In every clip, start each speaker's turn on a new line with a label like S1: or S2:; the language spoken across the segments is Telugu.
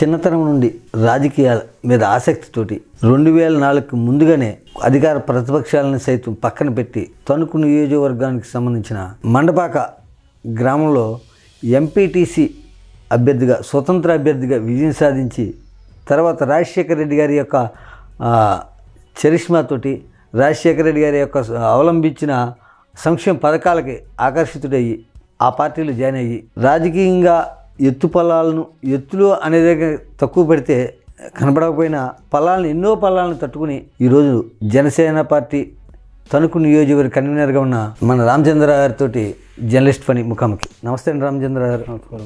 S1: చిన్నతనం నుండి రాజకీయాల మీద ఆసక్తితోటి రెండు వేల నాలుగుకు ముందుగానే అధికార ప్రతిపక్షాలను సైతం పక్కన పెట్టి తణుకు నియోజకవర్గానికి సంబంధించిన మండపాక గ్రామంలో ఎంపీటీసీ అభ్యర్థిగా స్వతంత్ర అభ్యర్థిగా విజయం సాధించి తర్వాత రాజశేఖర రెడ్డి గారి యొక్క ఆ, చరిష్మాతోటి రాజశేఖర రెడ్డి గారి యొక్క అవలంబించిన సంక్షేమ పథకాలకి ఆకర్షితుడయ్యి ఆ పార్టీలో జాయిన్ అయ్యి రాజకీయంగా ఎత్తు పొలాలను ఎత్తులు అనేది తక్కువ పెడితే కనబడకపోయినా పొలాలను ఎన్నో పొలాలను తట్టుకుని ఈరోజు జనసేన పార్టీ తణుకు నియోజకవర్గ కన్వీనర్గా ఉన్న మన రామచంద్ర గారితో జర్నలిస్ట్ పని ముఖాముఖి నమస్తే అండి రామచంద్ర గారు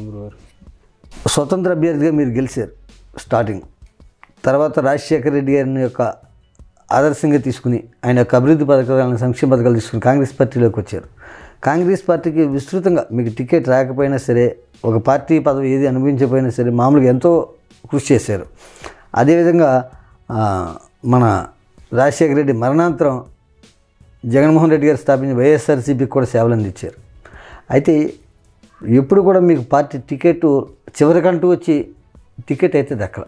S1: స్వతంత్ర అభ్యర్థిగా మీరు గెలిచారు స్టార్టింగ్ తర్వాత రాజశేఖర రెడ్డి గారిని యొక్క ఆదర్శంగా తీసుకుని ఆయన యొక్క అభివృద్ధి పథకాలను సంక్షేమ పథకాలు తీసుకుని కాంగ్రెస్ పార్టీలోకి వచ్చారు కాంగ్రెస్ పార్టీకి విస్తృతంగా మీకు టికెట్ రాకపోయినా సరే ఒక పార్టీ పదవి ఏది అనుభవించకపోయినా సరే మామూలుగా ఎంతో కృషి చేశారు అదేవిధంగా ఆ, మన రాజశేఖర రెడ్డి మరణాంతరం జగన్మోహన్ రెడ్డి గారు స్థాపించిన వైఎస్ఆర్సీపీకి కూడా సేవలు అందించారు అయితే ఎప్పుడు కూడా మీకు పార్టీ టికెట్ చివరికంటూ వచ్చి టికెట్ అయితే దక్కల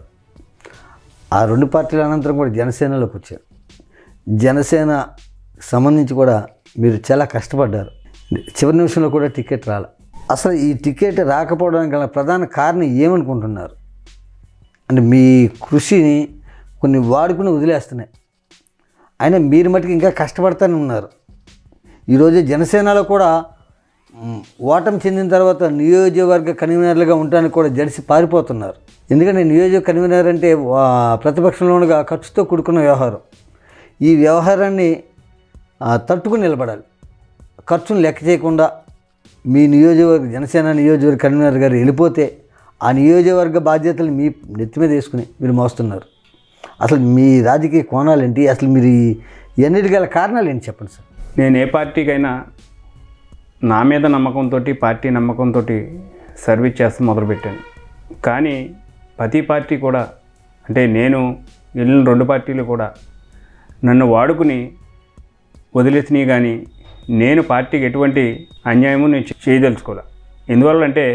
S1: ఆ రెండు పార్టీల అనంతరం కూడా జనసేనలోకి వచ్చారు జనసేన సంబంధించి కూడా మీరు చాలా కష్టపడ్డారు చివరి నిమిషంలో కూడా టికెట్ రాల అసలు ఈ టికెట్ రాకపోవడానికి గల ప్రధాన కారణం ఏమనుకుంటున్నారు అంటే మీ కృషిని కొన్ని వాడుకుని వదిలేస్తున్నాయి అయినా మీరు మటుకు ఇంకా కష్టపడతానే ఉన్నారు ఈరోజు జనసేనలో కూడా మ్, ఓటమి చెందిన తర్వాత నియోజకవర్గ కన్వీనర్లుగా ఉండడానికి కూడా జడిసి పారిపోతున్నారు ఎందుకంటే నియోజక కన్వీనర్ అంటే వా- ప్రతిపక్షంలో ఉండగా ఖర్చుతో కూడుకున్న వ్యవహారం ఈ వ్యవహారాన్ని ఆ, తట్టుకుని నిలబడాలి ఖర్చును లెక్క చేయకుండా మీ నియోజకవర్గ జనసేన నియోజకవర్గ కన్వీనర్ గారు వెళ్ళిపోతే ఆ నియోజకవర్గ బాధ్యతలు మీ నెత్తి మీద వేసుకుని మీరు మోస్తున్నారు అసలు మీ రాజకీయ కోణాలు ఏంటి అసలు మీరు ఈ- ఇవన్నిటి గల కారణాలు ఏంటి చెప్పండి సార్
S2: నేను ఏ పార్టీకైనా నా మీద నమ్మకంతో పార్టీ నమ్మకంతో సర్వీస్ చేస్తూ మొదలుపెట్టాను కానీ ప్రతి పార్టీ కూడా అంటే నేను వెళ్ళిన రెండు పార్టీలు కూడా నన్ను వాడుకుని వదిలేసినాయి కానీ నేను పార్టీకి ఎటువంటి అన్యాయము నేను చే- చేయదలుచుకోలే ఎందువల్లంటే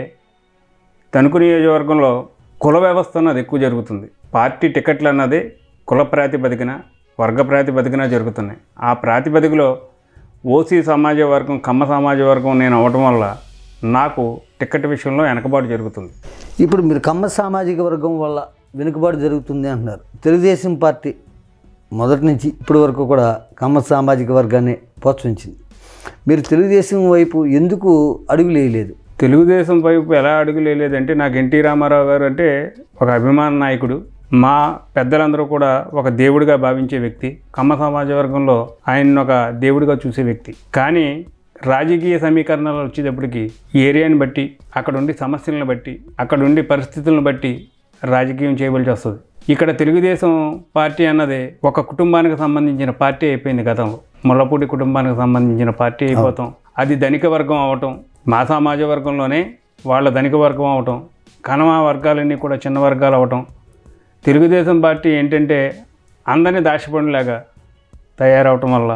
S2: తణుకు నియోజకవర్గంలో కుల వ్యవస్థ అన్నది ఎక్కువ జరుగుతుంది పార్టీ టికెట్లు అన్నది కుల ప్రాతిపదికన వర్గ ప్రాతిపదికన జరుగుతున్నాయి ఆ ప్రాతిపదికలో ఓసీ సమాజ వర్గం కమ్మ సమాజ వర్గం నేను అవ్వటం వల్ల నాకు టికెట్ విషయంలో వెనకబాటు జరుగుతుంది
S1: ఇప్పుడు మీరు కమ్మ సామాజిక వర్గం వల్ల వెనుకబాటు జరుగుతుంది అంటున్నారు తెలుగుదేశం పార్టీ మొదటి నుంచి ఇప్పటి వరకు కూడా కమ్మ సామాజిక వర్గాన్ని ప్రోత్సహించింది మీరు తెలుగుదేశం వైపు ఎందుకు అడుగులు వేయలేదు
S2: తెలుగుదేశం వైపు ఎలా అడుగు లేదంటే నాకు ఎన్టీ రామారావు గారు అంటే ఒక అభిమాన నాయకుడు మా పెద్దలందరూ కూడా ఒక దేవుడిగా భావించే వ్యక్తి కమ్మ సమాజ వర్గంలో ఆయన ఒక దేవుడిగా చూసే వ్యక్తి కానీ రాజకీయ సమీకరణాలు వచ్చేటప్పటికి ఈ ఏరియాని బట్టి అక్కడ ఉండి సమస్యలను బట్టి అక్కడ ఉండి పరిస్థితులను బట్టి రాజకీయం చేయవలసి వస్తుంది ఇక్కడ తెలుగుదేశం పార్టీ అన్నది ఒక కుటుంబానికి సంబంధించిన పార్టీ అయిపోయింది గతంలో ముళ్ళపూడి కుటుంబానికి సంబంధించిన పార్టీ అయిపోతాం అది ధనిక వర్గం అవటం మా సమాజ వర్గంలోనే వాళ్ళ ధనిక వర్గం అవటం కనమ వర్గాలన్నీ కూడా చిన్న వర్గాలు అవటం తెలుగుదేశం పార్టీ ఏంటంటే అందరినీ దాచిపడిలాగా తయారవటం వల్ల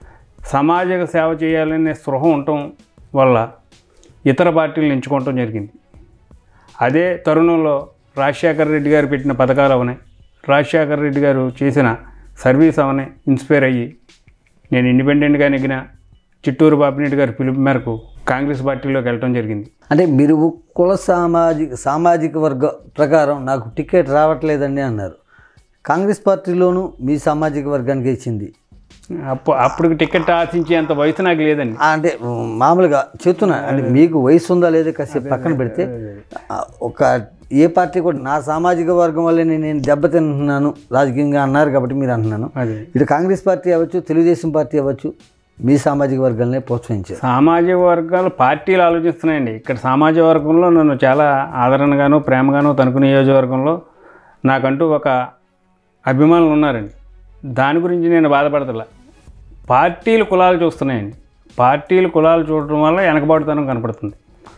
S2: సమాజ సేవ చేయాలనే స్పృహ ఉండటం వల్ల ఇతర పార్టీలను ఎంచుకోవటం జరిగింది అదే తరుణంలో రాజశేఖర రెడ్డి గారు పెట్టిన పథకాలు అవనాయి రాజశేఖర రెడ్డి గారు చేసిన సర్వీస్ అవనే ఇన్స్పైర్ అయ్యి నేను ఇండిపెండెంట్గా నెగ్గిన చిట్టూరు బాపినెట్టి గారి పిలుపు మేరకు కాంగ్రెస్ పార్టీలోకి వెళ్ళటం జరిగింది
S1: అంటే మీరు కుల సామాజిక సామాజిక వర్గ ప్రకారం నాకు టికెట్ రావట్లేదండి అన్నారు కాంగ్రెస్ పార్టీలోనూ మీ సామాజిక వర్గానికి ఇచ్చింది
S2: అప్పుడు అప్పుడు టికెట్ ఆశించే అంత వయసు నాకు లేదండి
S1: ఆ, అంటే ఉమ్, మామూలుగా చెప్తున్నా అంటే మీకు వయసు ఉందా లేదా కాసేపు పక్కన పెడితే ఆ, ఒక ఏ పార్టీ కూడా నా సామాజిక వర్గం వల్లే నేను నేను దెబ్బతింటున్నాను రాజకీయంగా అన్నారు కాబట్టి మీరు అంటున్నాను
S2: అదే
S1: ఇటు కాంగ్రెస్ పార్టీ అవ్వచ్చు తెలుగుదేశం పార్టీ అవ్వచ్చు మీ సామాజిక వర్గాలనే ప్రోత్సహించారు
S2: సామాజిక వర్గాలు పార్టీలు ఆలోచిస్తున్నాయండి ఇక్కడ సామాజిక వర్గంలో నన్ను చాలా ఆదరణగాను ప్రేమగాను తణుకు నియోజకవర్గంలో నాకంటూ ఒక అభిమానులు ఉన్నారండి దాని గురించి నేను బాధపడతలే పార్టీలు కులాలు చూస్తున్నాయండి పార్టీలు కులాలు చూడటం వల్ల వెనకబాటుతనం కనపడుతుంది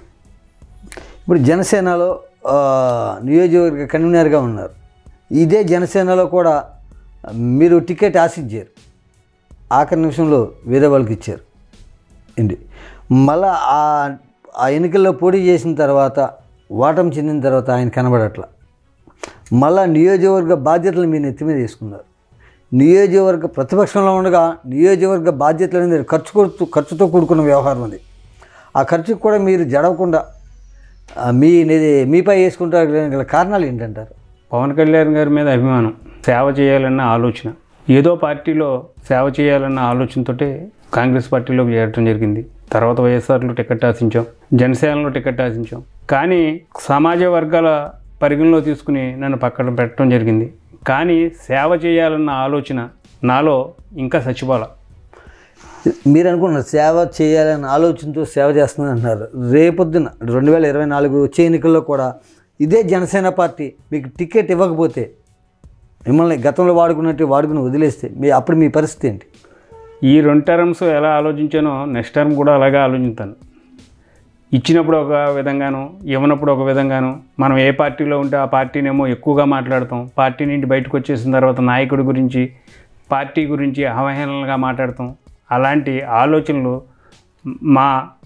S1: ఇప్పుడు జనసేనలో ఆ, నియోజకవర్గ కన్వీనర్గా ఉన్నారు ఇదే జనసేనలో కూడా మీరు టికెట్ ఆశించారు ఆఖరి నిమిషంలో వేరే వాళ్ళకి ఇచ్చారు ఏంటి మళ్ళా ఆ ఆ ఎన్నికల్లో పోటీ చేసిన తర్వాత ఓటమి చెందిన తర్వాత ఆయన కనబడట్ల మళ్ళా నియోజకవర్గ బాధ్యతలు మీ నెత్తి మీద తీసుకున్నారు నియోజకవర్గ ప్రతిపక్షంలో ఉండగా నియోజకవర్గ బాధ్యతలు అనేది ఖర్చు కొడుతూ ఖర్చుతో కూడుకున్న వ్యవహారం అది ఆ ఖర్చుకు కూడా మీరు జడవకుండా ఆ, మీ నిది- మీపై వేసుకుంటారు గల కారణాలు ఏంటంటారు
S2: పవన్ కళ్యాణ్ గారి మీద అభిమానం సేవ చేయాలన్న ఆలోచన ఏదో పార్టీలో సేవ చేయాలన్న ఆలోచనతోటే కాంగ్రెస్ పార్టీలోకి చేరడం జరిగింది తర్వాత వైఎస్ఆర్లో టికెట్ ఆశించాం జనసేనలో టికెట్ ఆశించాం కానీ సమాజ వర్గాల పరిగణలో తీసుకుని నన్ను పక్కన పెట్టడం జరిగింది కానీ సేవ చేయాలన్న ఆలోచన నాలో ఇంకా చచ్చిపోల
S1: మీరు అనుకున్నారు సేవ చేయాలనే ఆలోచనతో సేవ చేస్తున్నారు అంటున్నారు రేపొద్దున రెండు వేల ఇరవై నాలుగు వచ్చే ఎన్నికల్లో కూడా ఇదే జనసేన పార్టీ మీకు టికెట్ ఇవ్వకపోతే మిమ్మల్ని గతంలో వాడుకున్నట్టు వాడుకుని వదిలేస్తే మీ అప్పుడు మీ పరిస్థితి ఏంటి
S2: ఈ రెండు టర్మ్స్ ఎలా ఆలోచించానో నెక్స్ట్ టర్మ్ కూడా అలాగే ఆలోచిస్తాను ఇచ్చినప్పుడు ఒక విధంగాను ఇవ్వనప్పుడు ఒక విధంగాను మనం ఏ పార్టీలో ఉంటే ఆ పార్టీనేమో ఎక్కువగా మాట్లాడతాం పార్టీ నుండి బయటకు వచ్చేసిన తర్వాత నాయకుడి గురించి పార్టీ గురించి అవహేళనగా మాట్లాడతాం అలాంటి ఆలోచనలు మా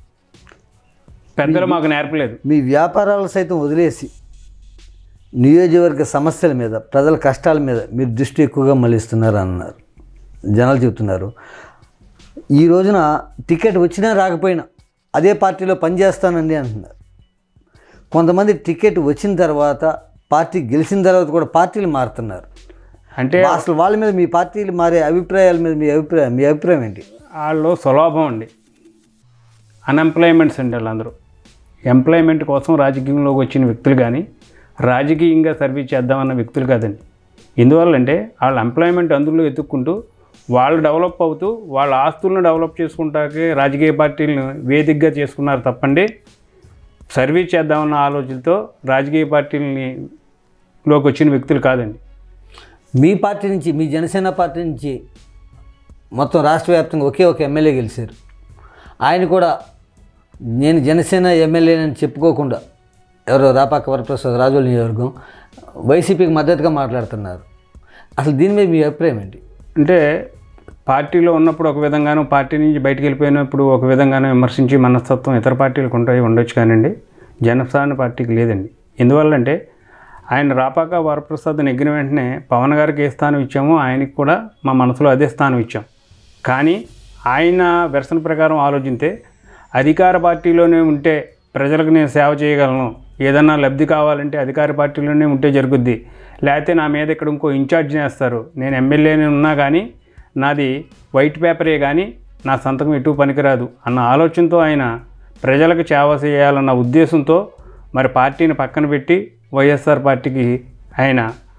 S2: పెద్దలు మాకు నేర్పలేదు
S1: మీ వ్యాపారాలు సైతం వదిలేసి నియోజకవర్గ సమస్యల మీద ప్రజల కష్టాల మీద మీరు దృష్టి ఎక్కువగా మళ్ళిస్తున్నారు అన్నారు జనాలు చెబుతున్నారు ఈ రోజున టికెట్ వచ్చినా రాకపోయినా అదే పార్టీలో పనిచేస్తానండి అంటున్నారు కొంతమంది టికెట్ వచ్చిన తర్వాత పార్టీ గెలిచిన తర్వాత కూడా పార్టీలు మారుతున్నారు
S2: అంటే
S1: అసలు వాళ్ళ మీద మీ పార్టీలు మారే అభిప్రాయాల మీద మీ అభిప్రాయం మీ అభిప్రాయం ఏంటి
S2: వాళ్ళు సులభం అండి అన్ఎంప్లాయ్మెంట్స్ అండి వాళ్ళందరూ ఎంప్లాయ్మెంట్ కోసం రాజకీయంలోకి వచ్చిన వ్యక్తులు కానీ రాజకీయంగా సర్వీస్ చేద్దామన్న వ్యక్తులు కాదండి ఎందువల్లంటే వాళ్ళ ఎంప్లాయ్మెంట్ అందులో ఎత్తుక్కుంటూ వాళ్ళు డెవలప్ అవుతూ వాళ్ళ ఆస్తులను డెవలప్ చేసుకుంటాకే రాజకీయ పార్టీలను వేదికగా చేసుకున్నారు తప్పండి సర్వీస్ చేద్దామన్న ఆలోచనతో రాజకీయ పార్టీలని లోకి వచ్చిన వ్యక్తులు కాదండి
S1: మీ పార్టీ నుంచి మీ జనసేన పార్టీ నుంచి మొత్తం రాష్ట్ర వ్యాప్తంగా ఒకే ఒక ఎమ్మెల్యే గెలిచారు ఆయన కూడా నేను జనసేన ఎమ్మెల్యేనని చెప్పుకోకుండా ఎవరో రాపాక వరప్రసాద్ రాజోల్ నియోజకవర్గం వైసీపీకి మద్దతుగా మాట్లాడుతున్నారు అసలు దీని మీద మీ అభిప్రాయం ఏంటి
S2: అంటే పార్టీలో ఉన్నప్పుడు ఒక విధంగాను పార్టీ నుంచి బయటికి వెళ్ళిపోయినప్పుడు ఒక విధంగాను విమర్శించి మనస్తత్వం ఇతర పార్టీలకు ఉంటాయి ఉండొచ్చు కానివ్వండి జనసేన పార్టీకి లేదండి ఎందువల్లంటే ఆయన రాపాక వరప్రసాద్ నెగ్గిన వెంటనే పవన్ గారికి ఏ స్థానం ఇచ్చామో ఆయనకి కూడా మా మనసులో అదే స్థానం ఇచ్చాం కానీ ఆయన వెర్షన్ ప్రకారం ఆలోచిస్తే అధికార పార్టీలోనే ఉంటే ప్రజలకు నేను సేవ చేయగలను ఏదన్నా లబ్ధి కావాలంటే అధికార పార్టీలోనే ఉంటే జరుగుద్ది లేకపోతే నా మీద ఇక్కడ ఇంకో ఇన్ఛార్జ్ వేస్తారు నేను ఎమ్మెల్యేని ఉన్నా కానీ నాది వైట్ పేపరే కానీ నా సంతకం ఎటు పనికిరాదు అన్న ఆలోచనతో ఆయన ప్రజలకు సేవ చేయాలన్న ఉద్దేశంతో మరి పార్టీని పక్కన పెట్టి వైఎస్ఆర్ పార్టీకి ఆయన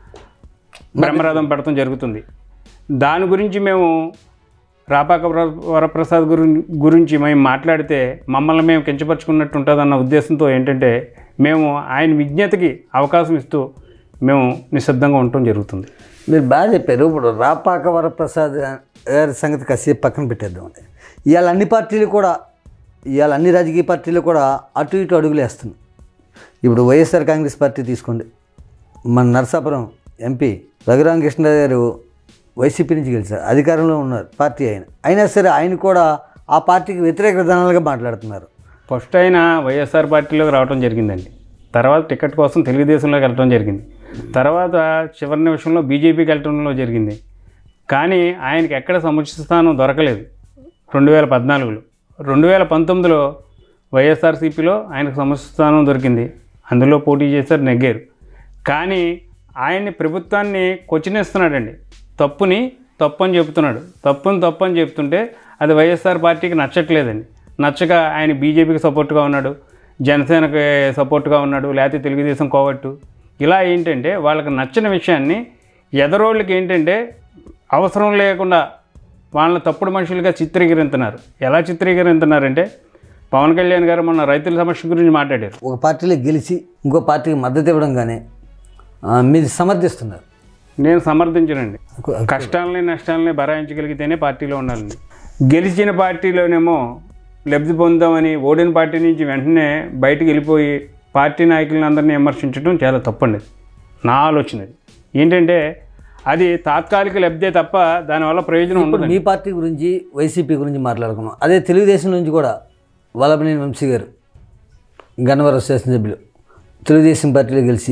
S2: బ్రహ్మరథం పెడతాం జరుగుతుంది దాని గురించి మేము రాపాక వర- వరప్రసాద్ గురి గురించి మేము మాట్లాడితే మమ్మల్ని మేము కించపరుచుకున్నట్టు ఉంటుందన్న ఉద్దేశంతో ఏంటంటే మేము ఆయన విజ్ఞతకి అవకాశం ఇస్తూ మేము నిశ్శబ్దంగా ఉండటం జరుగుతుంది
S1: మీరు బాగా చెప్పారు ఇప్పుడు రాపాక వరప్రసాద్ గారి సంగతి కాసేపు పక్కన పెట్టేద్దామండి ఇవాళ అన్ని పార్టీలు కూడా ఇవాళ అన్ని రాజకీయ పార్టీలు కూడా అటు ఇటు అడుగులు వేస్తున్నాయి ఇప్పుడు వైఎస్ఆర్ కాంగ్రెస్ పార్టీ తీసుకోండి మన నరసాపురం ఎంపీ రఘురామకృష్ణ గారు వైసీపీ నుంచి గెలిచారు అధికారంలో ఉన్నారు పార్టీ ఆయన అయినా సరే ఆయన కూడా ఆ పార్టీకి వ్యతిరేక విధానాలుగా మాట్లాడుతున్నారు
S2: ఫస్ట్ ఆయన వైఎస్ఆర్ పార్టీలోకి రావడం జరిగిందండి తర్వాత టికెట్ కోసం తెలుగుదేశంలోకి వెళ్ళడం జరిగింది తర్వాత చివరి నిమిషంలో బీజేపీకి వెళ్ళటంలో జరిగింది కానీ ఆయనకి ఎక్కడ సముచిత స్థానం దొరకలేదు రెండు వేల పద్నాలుగులో రెండు వేల పంతొమ్మిదిలో వైఎస్ఆర్సీపీలో ఆయనకు సముచిత స్థానం దొరికింది అందులో పోటీ చేశారు నెగ్గారు కానీ ఆయన్ని ప్రభుత్వాన్ని కొచ్చినేస్తున్నాడండి తప్పుని తప్పు అని చెప్తున్నాడు తప్పుని తప్పు అని చెప్తుంటే అది వైఎస్ఆర్ పార్టీకి నచ్చట్లేదండి నచ్చక ఆయన బీజేపీకి సపోర్ట్గా ఉన్నాడు జనసేనకి సపోర్ట్గా ఉన్నాడు లేకపోతే తెలుగుదేశం కోవట్టు ఇలా ఏంటంటే వాళ్ళకి నచ్చిన విషయాన్ని ఎదరోళ్ళకి ఏంటంటే అవసరం లేకుండా వాళ్ళని తప్పుడు మనుషులుగా చిత్రీకరిస్తున్నారు ఎలా చిత్రీకరిస్తున్నారంటే పవన్ కళ్యాణ్ గారు మొన్న రైతుల సమస్య గురించి మాట్లాడారు
S1: ఒక పార్టీలో గెలిచి ఇంకో పార్టీకి మద్దతు ఇవ్వడం కానీ ఆ, మీరు సమర్థిస్తున్నారు
S2: నేను సమర్థించనండి కష్టాలని నష్టాలని భరాయించగలిగితేనే పార్టీలో ఉండాలండి గెలిచిన పార్టీలోనేమో లబ్ధి పొందామని ఓడిన పార్టీ నుంచి వెంటనే బయటికి వెళ్ళిపోయి పార్టీ నాయకులను అందరినీ విమర్శించడం చాలా తప్పండి నా ఆలోచన అది ఏంటంటే అది తాత్కాలిక లబ్ధే తప్ప దానివల్ల ప్రయోజనం
S1: ఇప్పుడు
S2: ఉండదు
S1: మీ పార్టీ గురించి వైసీపీ గురించి మాట్లాడుకున్నాం అదే తెలుగుదేశం నుంచి కూడా వల్లభనేని వంశీ గారు గన్నవరం శాసనసభ్యులు తెలుగుదేశం పార్టీలో గెలిచి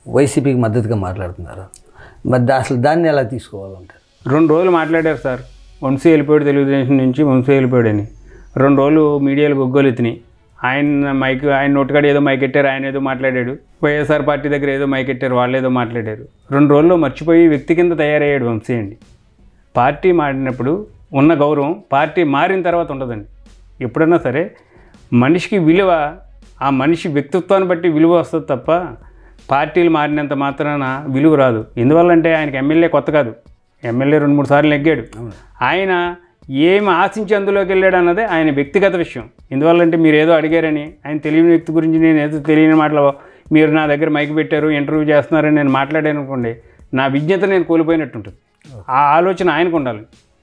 S1: వైసీపీకి మద్దతుగా మాట్లాడుతున్నారు మరి దా- అసలు దాన్ని ఎలా తీసుకోవాలంటారు
S2: రెండు రోజులు మాట్లాడారు సార్ వంశీ వెళ్ళిపోయాడు తెలుగుదేశం నుంచి వంశీ వెళ్ళిపోయాడని రెండు రోజులు మీడియాలు గొగ్గోలు ఎత్తినాయి ఆయన మైక్ ఆయన నోటికాడ ఏదో మైక్ ఎట్టారు ఆయన ఏదో మాట్లాడాడు వైఎస్ఆర్ పార్టీ దగ్గర ఏదో మైక్ ఎట్టారు వాళ్ళు ఏదో మాట్లాడారు రెండు రోజుల్లో మర్చిపోయి వ్యక్తి కింద తయారయ్యాడు వంశీ అండి పార్టీ మారినప్పుడు ఉన్న గౌరవం పార్టీ మారిన తర్వాత ఉండదండి ఎప్పుడైనా సరే మనిషికి విలువ ఆ మనిషి వ్యక్తిత్వాన్ని బట్టి విలువ వస్తుంది తప్ప పార్టీలు మారినంత మాత్రాన విలువ రాదు ఎందువల్లంటే ఆయనకి ఎమ్మెల్యే కొత్త కాదు ఎమ్మెల్యే రెండు మూడు సార్లు నెగ్గాడు ఆయన ఏమి ఆశించి అందులోకి వెళ్ళాడు అన్నదే ఆయన వ్యక్తిగత విషయం ఎందువల్లంటే మీరు ఏదో అడిగారని ఆయన తెలియని వ్యక్తి గురించి నేను ఏదో తెలియని మాటలు మీరు నా దగ్గర మైక్ పెట్టారు ఇంటర్వ్యూ చేస్తున్నారని నేను మాట్లాడాను అనుకోండి నా విజ్ఞత నేను కోల్పోయినట్టుంటుంది ఆ ఆలోచన ఆయనకు ఉండాలి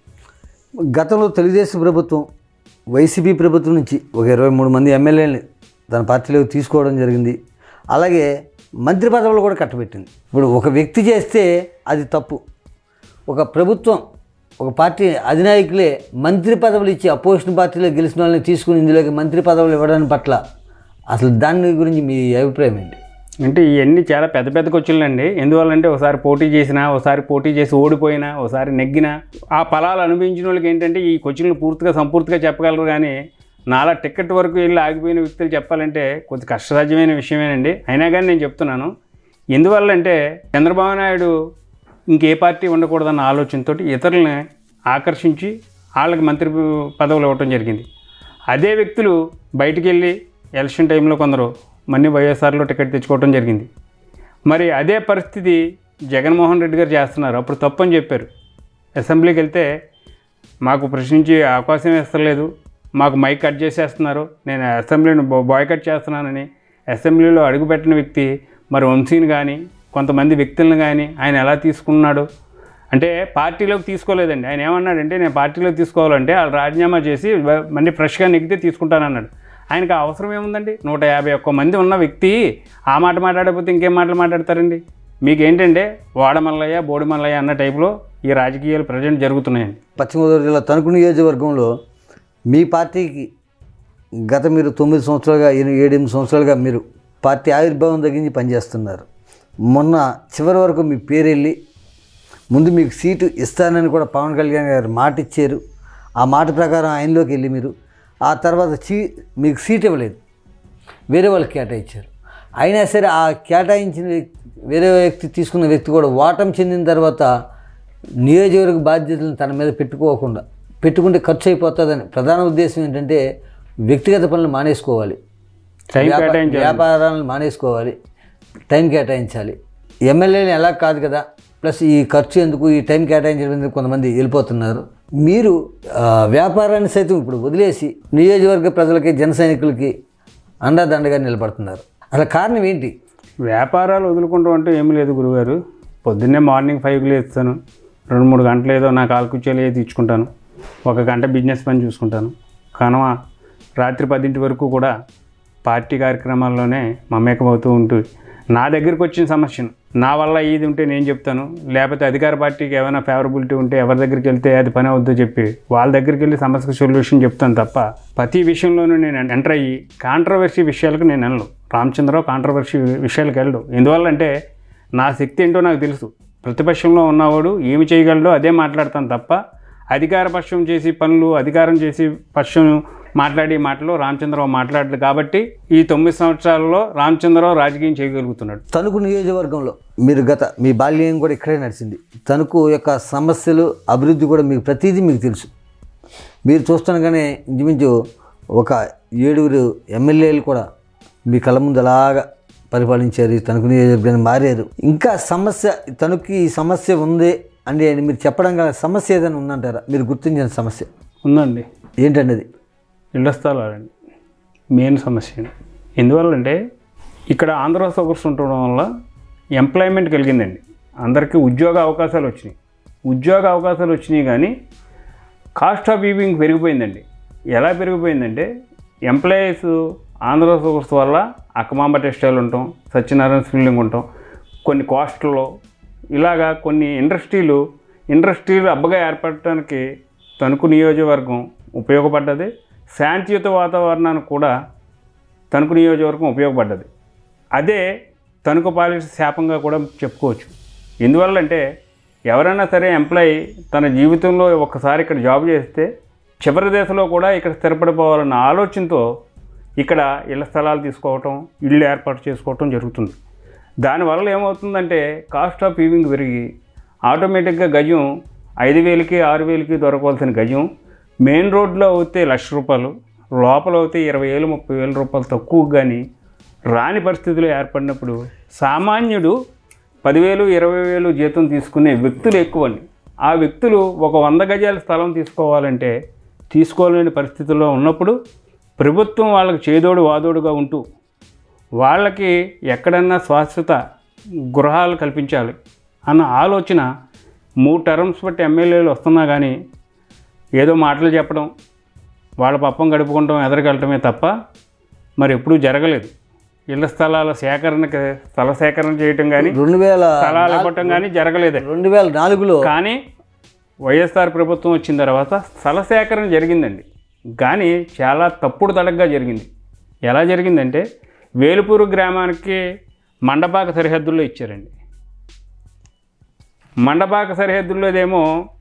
S1: గతంలో తెలుగుదేశం ప్రభుత్వం వైసీపీ ప్రభుత్వం నుంచి ఒక ఇరవై మూడు మంది ఎమ్మెల్యేలని తన పార్టీలోకి తీసుకోవడం జరిగింది అలాగే మంత్రి పదవులు కూడా కట్టబెట్టింది ఇప్పుడు ఒక వ్యక్తి చేస్తే అది తప్పు ఒక ప్రభుత్వం ఒక పార్టీ అధినాయకులే మంత్రి పదవులు ఇచ్చి అపోజిషన్ పార్టీలో గెలిచిన వాళ్ళని తీసుకుని ఇందులోకి మంత్రి పదవులు ఇవ్వడానికి పట్ల అసలు దాని గురించి మీ అభిప్రాయం ఏంటి
S2: అంటే ఇవన్నీ చాలా పెద్ద పెద్ద క్వశ్చన్లు ఎందువల్లంటే ఒకసారి పోటీ చేసినా ఒకసారి పోటీ చేసి ఓడిపోయినా ఒకసారి నెగ్గినా ఆ ఫలాలు అనుభవించిన వాళ్ళకి ఏంటంటే ఈ క్వశ్చన్లు పూర్తిగా సంపూర్తిగా చెప్పగలరు కానీ నాలా టికెట్ వరకు వెళ్ళి ఆగిపోయిన వ్యక్తులు చెప్పాలంటే కొద్ది కష్టసాధ్యమైన విషయమేనండి అయినా కానీ నేను చెప్తున్నాను ఎందువల్లంటే చంద్రబాబు నాయుడు ఇంకే పార్టీ ఉండకూడదన్న ఆలోచనతో ఇతరులని ఆకర్షించి వాళ్ళకి మంత్రి పదవులు ఇవ్వటం జరిగింది అదే వ్యక్తులు బయటికి వెళ్ళి ఎలక్షన్ టైంలో కొందరు మళ్ళీ వైఎస్ఆర్లో టికెట్ తెచ్చుకోవటం జరిగింది మరి అదే పరిస్థితి జగన్మోహన్ రెడ్డి గారు చేస్తున్నారు అప్పుడు తప్పని చెప్పారు అసెంబ్లీకి వెళ్తే మాకు ప్రశ్నించి అవకాశం ఇస్తలేదు మాకు మైక్ కట్ చేసేస్తున్నారు నేను అసెంబ్లీని బాయ్ కట్ చేస్తున్నానని అసెంబ్లీలో అడుగుపెట్టిన వ్యక్తి మరి వంశీని కానీ కొంతమంది వ్యక్తులను కానీ ఆయన ఎలా తీసుకున్నాడు అంటే పార్టీలోకి తీసుకోలేదండి ఆయన ఏమన్నాడంటే నేను పార్టీలోకి తీసుకోవాలంటే వాళ్ళు రాజీనామా చేసి వ- మళ్ళీ ఫ్రెష్గా నెగ్గితే తీసుకుంటానన్నాడు ఆయనకు ఆ అవసరం ఏముందండి నూట యాభై ఒక్క మంది ఉన్న వ్యక్తి ఆ మాట మాట్లాడకపోతే ఇంకేం మాటలు మాట్లాడతారండి మీకు ఏంటంటే వాడమల్లయ్య బోడిమల్లయ్య అన్న టైపులో ఈ రాజకీయాలు ప్రజెంట్ జరుగుతున్నాయండి
S1: పశ్చిమ గోదావరి జిల్లా తణుకు నియోజకవర్గంలో మీ పార్టీకి గత మీరు తొమ్మిది సంవత్సరాలుగా ఎని- ఏడెనిమిది సంవత్సరాలుగా మీరు పార్టీ ఆవిర్భావం తగ్గించి పనిచేస్తున్నారు మొన్న చివరి వరకు మీ పేరు వెళ్ళి ముందు మీకు సీటు ఇస్తానని కూడా పవన్ కళ్యాణ్ గారు మాట ఇచ్చారు ఆ మాట ప్రకారం ఆయనలోకి వెళ్ళి మీరు ఆ తర్వాత చీ మీకు సీట్ ఇవ్వలేదు వేరే వాళ్ళకి కేటాయించారు అయినా సరే ఆ కేటాయించిన వ్యక్తి వేరే వ్యక్తి తీసుకున్న వ్యక్తి కూడా ఓటం చెందిన తర్వాత నియోజకవర్గ బాధ్యతలను తన మీద పెట్టుకోకుండా పెట్టుకుంటే ఖర్చు అయిపోతుందని ప్రధాన ఉద్దేశం ఏంటంటే వ్యక్తిగత పనులు మానేసుకోవాలి
S2: టైం
S1: వ్యాపా-
S2: కేటాయించాలి
S1: వ్యాపారాలను మానేసుకోవాలి టైం కేటాయించాలి ఎమ్మెల్యేని ఎలా కాదు కదా ప్లస్ ఈ ఖర్చు ఎందుకు ఈ టైం కేటాయించడం ఎందుకు కొంతమంది వెళ్ళిపోతున్నారు మీరు ఆ, వ్యాపారాన్ని సైతం ఇప్పుడు వదిలేసి నియోజకవర్గ ప్రజలకి జన సైనికులకి అండదండగా నిలబడుతున్నారు అసలు కారణం ఏంటి
S2: వ్యాపారాలు వదులుకుంటాం అంటే ఏమీ లేదు గురుగారు పొద్దున్నే మార్నింగ్ ఫైవ్కి లేస్తాను రెండు మూడు గంటలు ఏదో నా కాలకుర్చీలు ఏదో ఇచ్చుకుంటాను ఒక గంట బిజినెస్ పని చూసుకుంటాను కనుమ రాత్రి పదింటి వరకు కూడా పార్టీ కార్యక్రమాల్లోనే మమేకమవుతూ ఉంటుంది నా దగ్గరికి వచ్చిన సమస్యను నా వల్ల ఇది ఉంటే నేను చెప్తాను లేకపోతే అధికార పార్టీకి ఏమైనా ఫేవరబిలిటీ ఉంటే ఎవరి దగ్గరికి వెళ్తే అది పని అవుద్దో చెప్పి వాళ్ళ దగ్గరికి వెళ్ళి సమస్యకు సొల్యూషన్ చెప్తాను తప్ప ప్రతి విషయంలోనూ నేను ఎంటర్ అయ్యి కాంట్రవర్సీ విషయాలకు నేను వెళ్ళను రామచంద్రరావు కాంట్రవర్సీ విషయాలకు వెళ్ళడు ఎందువల్లంటే నా శక్తి ఏంటో నాకు తెలుసు ప్రతిపక్షంలో ఉన్నవాడు ఏమి చేయగలడో అదే మాట్లాడతాను తప్ప అధికార పక్షం చేసి పనులు అధికారం చేసి పక్షం మాట్లాడి మాటలు రామచంద్రరావు మాట్లాడలేదు కాబట్టి ఈ తొమ్మిది సంవత్సరాలలో రామచంద్రరావు రాజకీయం చేయగలుగుతున్నాడు
S1: తణుకు నియోజకవర్గంలో మీరు గత మీ బాల్యం కూడా ఇక్కడే నడిచింది తణుకు యొక్క సమస్యలు అభివృద్ధి కూడా మీకు ప్రతిదీ మీకు తెలుసు మీరు చూస్తుండగానే ఇంచుమించు ఒక ఏడుగురు ఎమ్మెల్యేలు కూడా మీ కళ్ళ ముందు అలాగా పరిపాలించారు ఈ తణుకు నియోజకవర్గాన్ని మారారు ఇంకా సమస్య తణుకు ఈ సమస్య ఉంది అని మీరు చెప్పడం గల సమస్య ఏదైనా ఉందంటారా మీరు గుర్తించిన సమస్య
S2: ఉందండి
S1: ఏంటండి అది
S2: ఇళ్ల స్థలాలండి మెయిన్ సమస్య ఎందువల్లంటే ఇక్కడ ఆంధ్ర సోకర్స్ ఉండడం వల్ల ఎంప్లాయ్మెంట్ కలిగిందండి అందరికీ ఉద్యోగ అవకాశాలు వచ్చినాయి ఉద్యోగ అవకాశాలు వచ్చినాయి కానీ కాస్ట్ ఆఫ్ లివింగ్ పెరిగిపోయిందండి ఎలా పెరిగిపోయిందంటే ఎంప్లాయీస్ ఆంధ్ర సోకర్స్ వల్ల అక్కమాంబ టెక్స్టైల్ ఉంటాం సత్యనారాయణ స్పిల్లింగ్ ఉంటాం కొన్ని కాస్ట్లో ఇలాగా కొన్ని ఇండస్ట్రీలు ఇండస్ట్రీలు అబ్బగా ఏర్పడటానికి తణుకు నియోజకవర్గం ఉపయోగపడ్డది శాంతియుత వాతావరణానికి కూడా తణుకు నియోజకవర్గం ఉపయోగపడ్డది అదే తణుకు పాలిట శాపంగా కూడా చెప్పుకోవచ్చు ఎందువల్లంటే ఎవరైనా సరే ఎంప్లాయీ తన జీవితంలో ఒక్కసారి ఇక్కడ జాబ్ చేస్తే చివరి దశలో కూడా ఇక్కడ స్థిరపడిపోవాలన్న ఆలోచనతో ఇక్కడ ఇళ్ల స్థలాలు తీసుకోవటం ఇళ్ళు ఏర్పాటు చేసుకోవటం జరుగుతుంది దానివల్ల ఏమవుతుందంటే కాస్ట్ ఆఫ్ లివింగ్ పెరిగి ఆటోమేటిక్గా గజం ఐదు వేలకి ఆరు వేలకి దొరకవలసిన గజం మెయిన్ రోడ్లో అయితే లక్ష రూపాయలు లోపల అయితే ఇరవై వేలు ముప్పై వేల రూపాయలు తక్కువ కానీ రాని పరిస్థితులు ఏర్పడినప్పుడు సామాన్యుడు పదివేలు ఇరవై వేలు జీతం తీసుకునే వ్యక్తులు ఎక్కువండి ఆ వ్యక్తులు ఒక వంద గజాల స్థలం తీసుకోవాలంటే తీసుకోలేని పరిస్థితుల్లో ఉన్నప్పుడు ప్రభుత్వం వాళ్ళకి చేదోడు వాదోడుగా ఉంటూ వాళ్ళకి ఎక్కడన్నా శాశ్వత గృహాలు కల్పించాలి అన్న ఆలోచన మూడు టర్మ్స్ బట్టి ఎమ్మెల్యేలు వస్తున్నా కానీ ఏదో మాటలు చెప్పడం వాళ్ళ పప్పం గడుపుకుంటాం ఎదరగలటమే తప్ప మరి ఎప్పుడూ జరగలేదు ఇళ్ల స్థలాల సేకరణకి స్థల సేకరణ చేయటం కానీ
S1: రెండు వేల
S2: స్థలాలు ఇవ్వటం కానీ జరగలేదండి
S1: రెండు వేల నాలుగులో
S2: కానీ వైఎస్ఆర్ ప్రభుత్వం వచ్చిన తర్వాత స్థల సేకరణ జరిగిందండి కానీ చాలా తప్పుడు తడగ్గా జరిగింది ఎలా జరిగిందంటే వేలుపూరు గ్రామానికి మండపాక సరిహద్దుల్లో ఇచ్చారండి మండపాక సరిహద్దుల్లోదేమో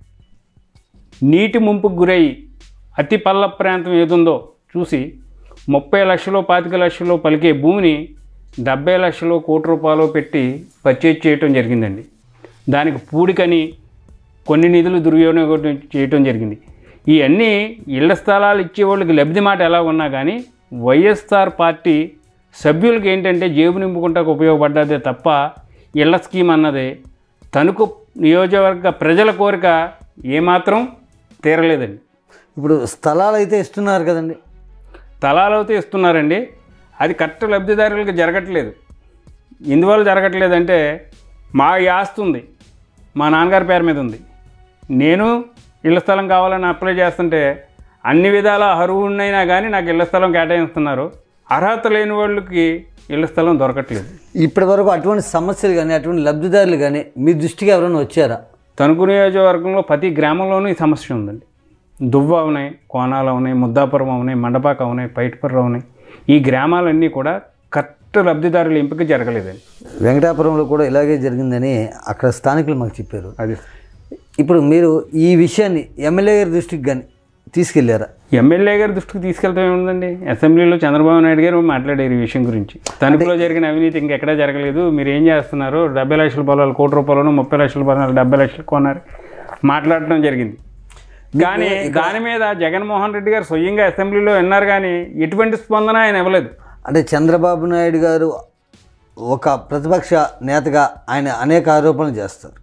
S2: నీటి ముంపుకు గురై అతి పల్ల ప్రాంతం ఏదుందో చూసి ముప్పై లక్షలు పాతిక లక్షలు పలికే భూమిని డెబ్బై లక్షలు కోటి రూపాయలు పెట్టి పర్చేజ్ చేయటం జరిగిందండి దానికి పూడికని కొన్ని నిధులు దుర్వినియోగం చేయటం జరిగింది ఇవన్నీ ఇళ్ల స్థలాలు ఇచ్చే వాళ్ళకి లబ్ధి మాట ఎలా ఉన్నా కానీ వైఎస్ఆర్ పార్టీ సభ్యులకి ఏంటంటే జేబు నింపుకుంటాకు ఉపయోగపడ్డదే తప్ప ఇళ్ల స్కీమ్ అన్నది తణుకు నియోజకవర్గ ప్రజల కోరిక ఏమాత్రం తీరలేదండి
S1: ఇప్పుడు స్థలాలు అయితే ఇస్తున్నారు కదండి
S2: తలాలు అయితే ఇస్తున్నారండి అది కరెక్ట్ లబ్ధిదారులకు జరగట్లేదు ఎందువల్ల జరగట్లేదంటే మా ఈ ఆస్తి ఉంది మా నాన్నగారి పేరు మీద ఉంది నేను ఇళ్ల స్థలం కావాలని అప్లై చేస్తుంటే అన్ని విధాల అర్హుడినైనా కానీ నాకు ఇళ్ల స్థలం కేటాయిస్తున్నారు అర్హత లేని వాళ్ళకి ఇళ్ల స్థలం దొరకట్లేదు
S1: ఇప్పటి వరకు అటువంటి సమస్యలు కానీ అటువంటి లబ్ధిదారులు కానీ మీ దృష్టికి ఎవరైనా వచ్చారా
S2: తణుకు నియోజకవర్గంలో ప్రతి గ్రామంలోనూ ఈ సమస్య ఉందండి దువ్వ ఉన్నాయి కోనాలు ఉన్నాయి ముద్దాపురం ఉన్నాయి మండపాక ఉన్నాయి పైటపురం ఉన్నాయి ఈ గ్రామాలన్నీ కూడా కరెక్ట్ లబ్ధిదారుల ఎంపిక జరగలేదండి
S1: వెంకటాపురంలో కూడా ఇలాగే జరిగిందని అక్కడ స్థానికులు మాకు చెప్పారు
S2: అది
S1: ఇప్పుడు మీరు ఈ విషయాన్ని ఎమ్మెల్యే గారి దృష్టికి కానీ తీసుకెళ్లారా
S2: ఎమ్మెల్యే గారి దృష్టికి తీసుకెళ్తాం ఏముందండి అసెంబ్లీలో చంద్రబాబు నాయుడు గారు మాట్లాడారు ఈ విషయం గురించి తణుకులో జరిగిన అవినీతి ఇంకెక్కడా జరగలేదు మీరు ఏం చేస్తున్నారు డెబ్బై లక్షల పొలాలు కోటి రూపాయలను ముప్పై లక్షల పొలాలు డెబ్బై లక్షలు కొన్నారు మాట్లాడటం జరిగింది కానీ దాని మీద జగన్మోహన్ రెడ్డి గారు స్వయంగా అసెంబ్లీలో విన్నారు కానీ ఎటువంటి స్పందన ఆయన ఇవ్వలేదు
S1: అంటే చంద్రబాబు నాయుడు గారు ఒక ప్రతిపక్ష నేతగా ఆయన అనేక ఆరోపణలు చేస్తారు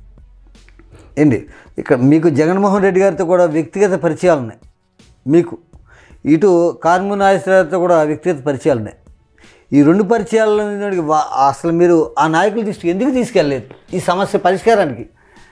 S1: ఏంటి ఇక్కడ మీకు జగన్మోహన్ రెడ్డి గారితో కూడా వ్యక్తిగత పరిచయాలు ఉన్నాయి మీకు ఇటు కార్ము నాగేశ్వరరావుతో కూడా వ్యక్తిగత పరిచయాలు ఉన్నాయి ఈ రెండు పరిచయాలను వా- అసలు మీరు ఆ నాయకుల దృష్టికి ఎందుకు తీసుకెళ్ళలేదు ఈ సమస్య పరిష్కారానికి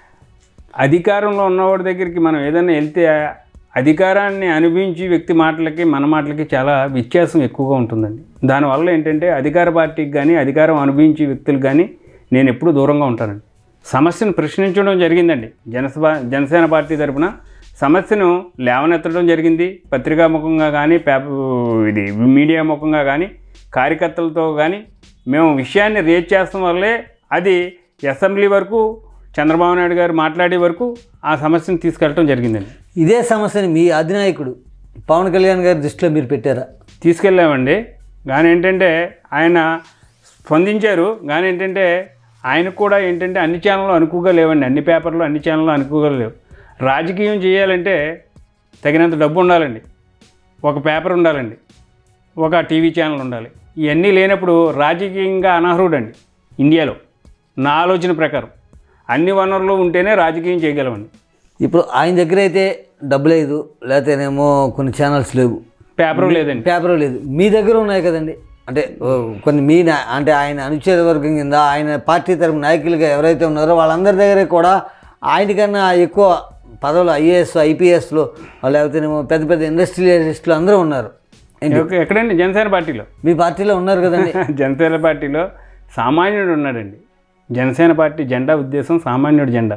S2: అధికారంలో ఉన్నవాడి దగ్గరికి మనం ఏదైనా వెళ్తే అధికారాన్ని అనుభవించి వ్యక్తి మాటలకి మన మాటలకి చాలా వ్యత్యాసం ఎక్కువగా ఉంటుందండి దానివల్ల ఏంటంటే అధికార పార్టీకి కానీ అధికారం అనుభవించే వ్యక్తులకు కానీ నేను ఎప్పుడూ దూరంగా ఉంటానండి సమస్యను ప్రశ్నించడం జరిగిందండి జనసభ జనసేన పార్టీ తరపున సమస్యను లేవనెత్తడం జరిగింది పత్రికా ముఖంగా కానీ పేపర్ ఇది మీడియా ముఖంగా కానీ కార్యకర్తలతో కానీ మేము విషయాన్ని రేట్ చేస్తాం వల్లే అది అసెంబ్లీ వరకు చంద్రబాబు నాయుడు గారు మాట్లాడే వరకు ఆ సమస్యను తీసుకెళ్ళటం జరిగిందండి
S1: ఇదే సమస్యని మీ అధినాయకుడు పవన్ కళ్యాణ్ గారి దృష్టిలో మీరు పెట్టారా
S2: తీసుకెళ్ళామండి కానీ ఏంటంటే ఆయన స్పందించారు కానీ ఏంటంటే ఆయనకు కూడా ఏంటంటే అన్ని ఛానళ్ళు అనుకువగా లేవండి అన్ని పేపర్లు అన్ని ఛానళ్ళు అనుకువగా లేవు రాజకీయం చేయాలంటే తగినంత డబ్బు ఉండాలండి ఒక పేపర్ ఉండాలండి ఒక టీవీ ఛానల్ ఉండాలి ఇవన్నీ లేనప్పుడు రాజకీయంగా అనర్హుడండి ఇండియాలో నా ఆలోచన ప్రకారం అన్ని వనరులు ఉంటేనే రాజకీయం చేయగలమండి
S1: ఇప్పుడు ఆయన దగ్గర అయితే డబ్బు లేదు లేకపోతేనేమో కొన్ని ఛానల్స్ లేవు
S2: పేపర్ లేదండి
S1: పేపర్ లేదు మీ దగ్గర ఉన్నాయి కదండి అంటే ఓ, కొన్ని మీ నా- అంటే ఆయన అనుచ్ఛేద వర్గం కింద ఆయన పార్టీ తరపు నాయకులుగా ఎవరైతే ఉన్నారో వాళ్ళందరి దగ్గర కూడా ఆయనకన్నా ఎక్కువ పదవులు ఐఏఎస్ ఐపీఎస్లు లేకపోతేనేమో పెద్ద పెద్ద ఇండస్ట్రియలిస్టులు అందరూ ఉన్నారు ఏంటి?
S2: ఎక్క- ఎక్కడండి జనసేన పార్టీలో
S1: మీ పార్టీలో ఉన్నారు కదండి
S2: జనసేన పార్టీలో సామాన్యుడు ఉన్నాడండి జనసేన పార్టీ జెండా ఉద్దేశం సామాన్యుడి జెండా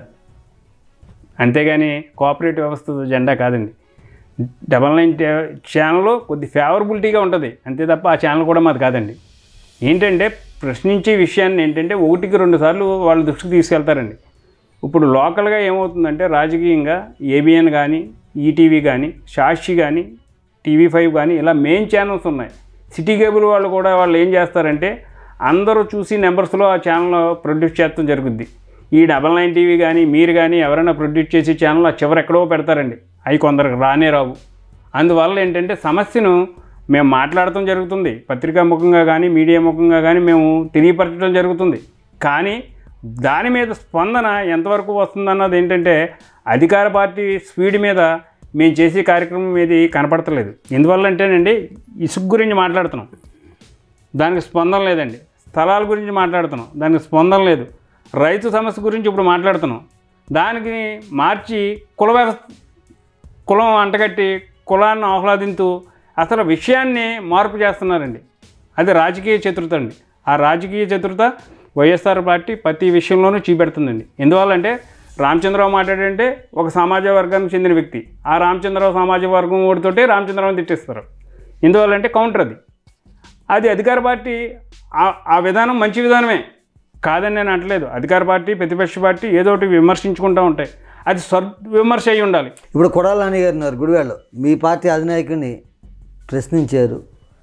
S2: అంతేగాని కోఆపరేటివ్ వ్యవస్థ జెండా కాదండి డబల్ నైన్ ఛానల్ కొద్ది ఫేవరబిలిటీగా ఉంటుంది అంతే తప్ప ఆ ఛానల్ కూడా మాది కాదండి ఏంటంటే ప్రశ్నించే విషయాన్ని ఏంటంటే ఒకటికి రెండు సార్లు వాళ్ళ దృష్టికి తీసుకెళ్తారండి ఇప్పుడు లోకల్గా ఏమవుతుందంటే రాజకీయంగా ఏబిఎన్ కానీ ఈటీవీ కానీ సాక్షి కానీ టీవీ ఫైవ్ కానీ ఇలా మెయిన్ ఛానల్స్ ఉన్నాయి సిటీ కేబుల్ వాళ్ళు కూడా వాళ్ళు ఏం చేస్తారంటే అందరూ చూసి నెంబర్స్లో ఆ ఛానల్ ప్రొడ్యూస్ చేస్తాం జరుగుద్ది ఈ డబల్ నైన్ టీవీ కానీ మీరు కానీ ఎవరైనా ప్రొడ్యూస్ చేసే ఛానల్ ఆ చివరి ఎక్కడో పెడతారండి అవి కొందరికి రానే రావు అందువల్ల ఏంటంటే సమస్యను మేము మాట్లాడటం జరుగుతుంది పత్రికా ముఖంగా కానీ మీడియా ముఖంగా కానీ మేము తెలియపరచడం జరుగుతుంది కానీ దాని మీద స్పందన ఎంతవరకు వస్తుందన్నది ఏంటంటే అధికార పార్టీ స్పీడ్ మీద మేము చేసే కార్యక్రమం ఏది కనపడతలేదు ఎందువల్ల అంటేనండి ఇసుక గురించి మాట్లాడుతున్నాం దానికి స్పందన లేదండి స్థలాల గురించి మాట్లాడుతున్నాం దానికి స్పందన లేదు రైతు సమస్య గురించి ఇప్పుడు మాట్లాడుతున్నాం దానికి మార్చి కుల వ్యవస్థ కులం అంటగట్టి కులాన్ని ఆహ్లాదింతూ అసలు విషయాన్ని మార్పు చేస్తున్నారండి అది రాజకీయ చతురత అండి ఆ రాజకీయ చతురత వైఎస్ఆర్ పార్టీ ప్రతి విషయంలోనూ చూపెడుతుందండి ఎందువల్లంటే రామచంద్రరావు మాట్లాడంటే ఒక సమాజ వర్గానికి చెందిన వ్యక్తి ఆ రామచంద్రరావు సమాజ వర్గం ఓడితోటే రామచంద్రరావుని తిట్టేస్తారు ఎందువల్లంటే కౌంటర్ అది అది అధికార పార్టీ ఆ- ఆ విధానం మంచి విధానమే కాదని నేను అంటలేదు అధికార పార్టీ ప్రతిపక్ష పార్టీ ఏదో ఒకటి విమర్శించుకుంటూ ఉంటాయి అది స్వర్ విమర్శ అయి ఉండాలి
S1: ఇప్పుడు కొడాల నాని గారు ఉన్నారు గుడివాడలో మీ పార్టీ అధినాయకుడిని ప్రశ్నించారు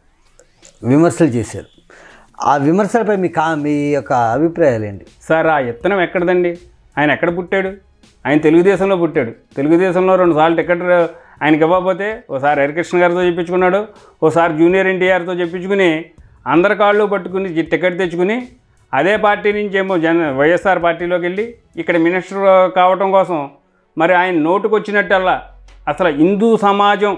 S1: విమర్శలు చేశారు ఆ విమర్శలపై మీ కా మీ యొక్క అభిప్రాయాలు ఏంటి
S2: సార్ ఆ ఇత్తనం ఎక్కడదండి ఆయన ఎక్కడ పుట్టాడు ఆయన తెలుగుదేశంలో పుట్టాడు తెలుగుదేశంలో రెండు సార్లు టికెట్ ఆయనకి ఇవ్వకపోతే ఓసారి హరికృష్ణ గారితో చెప్పించుకున్నాడు ఓసారి జూనియర్ ఎన్టీఆర్తో చెప్పించుకుని అందరి కాళ్ళు పట్టుకుని జి- టికెట్ తెచ్చుకుని అదే పార్టీ నుంచి ఏమో జన వైఎస్ఆర్ పార్టీలోకి వెళ్ళి ఇక్కడ మినిస్టర్ కావటం కోసం మరి ఆయన నోటుకు వచ్చినట్టల్లా అసలు హిందూ సమాజం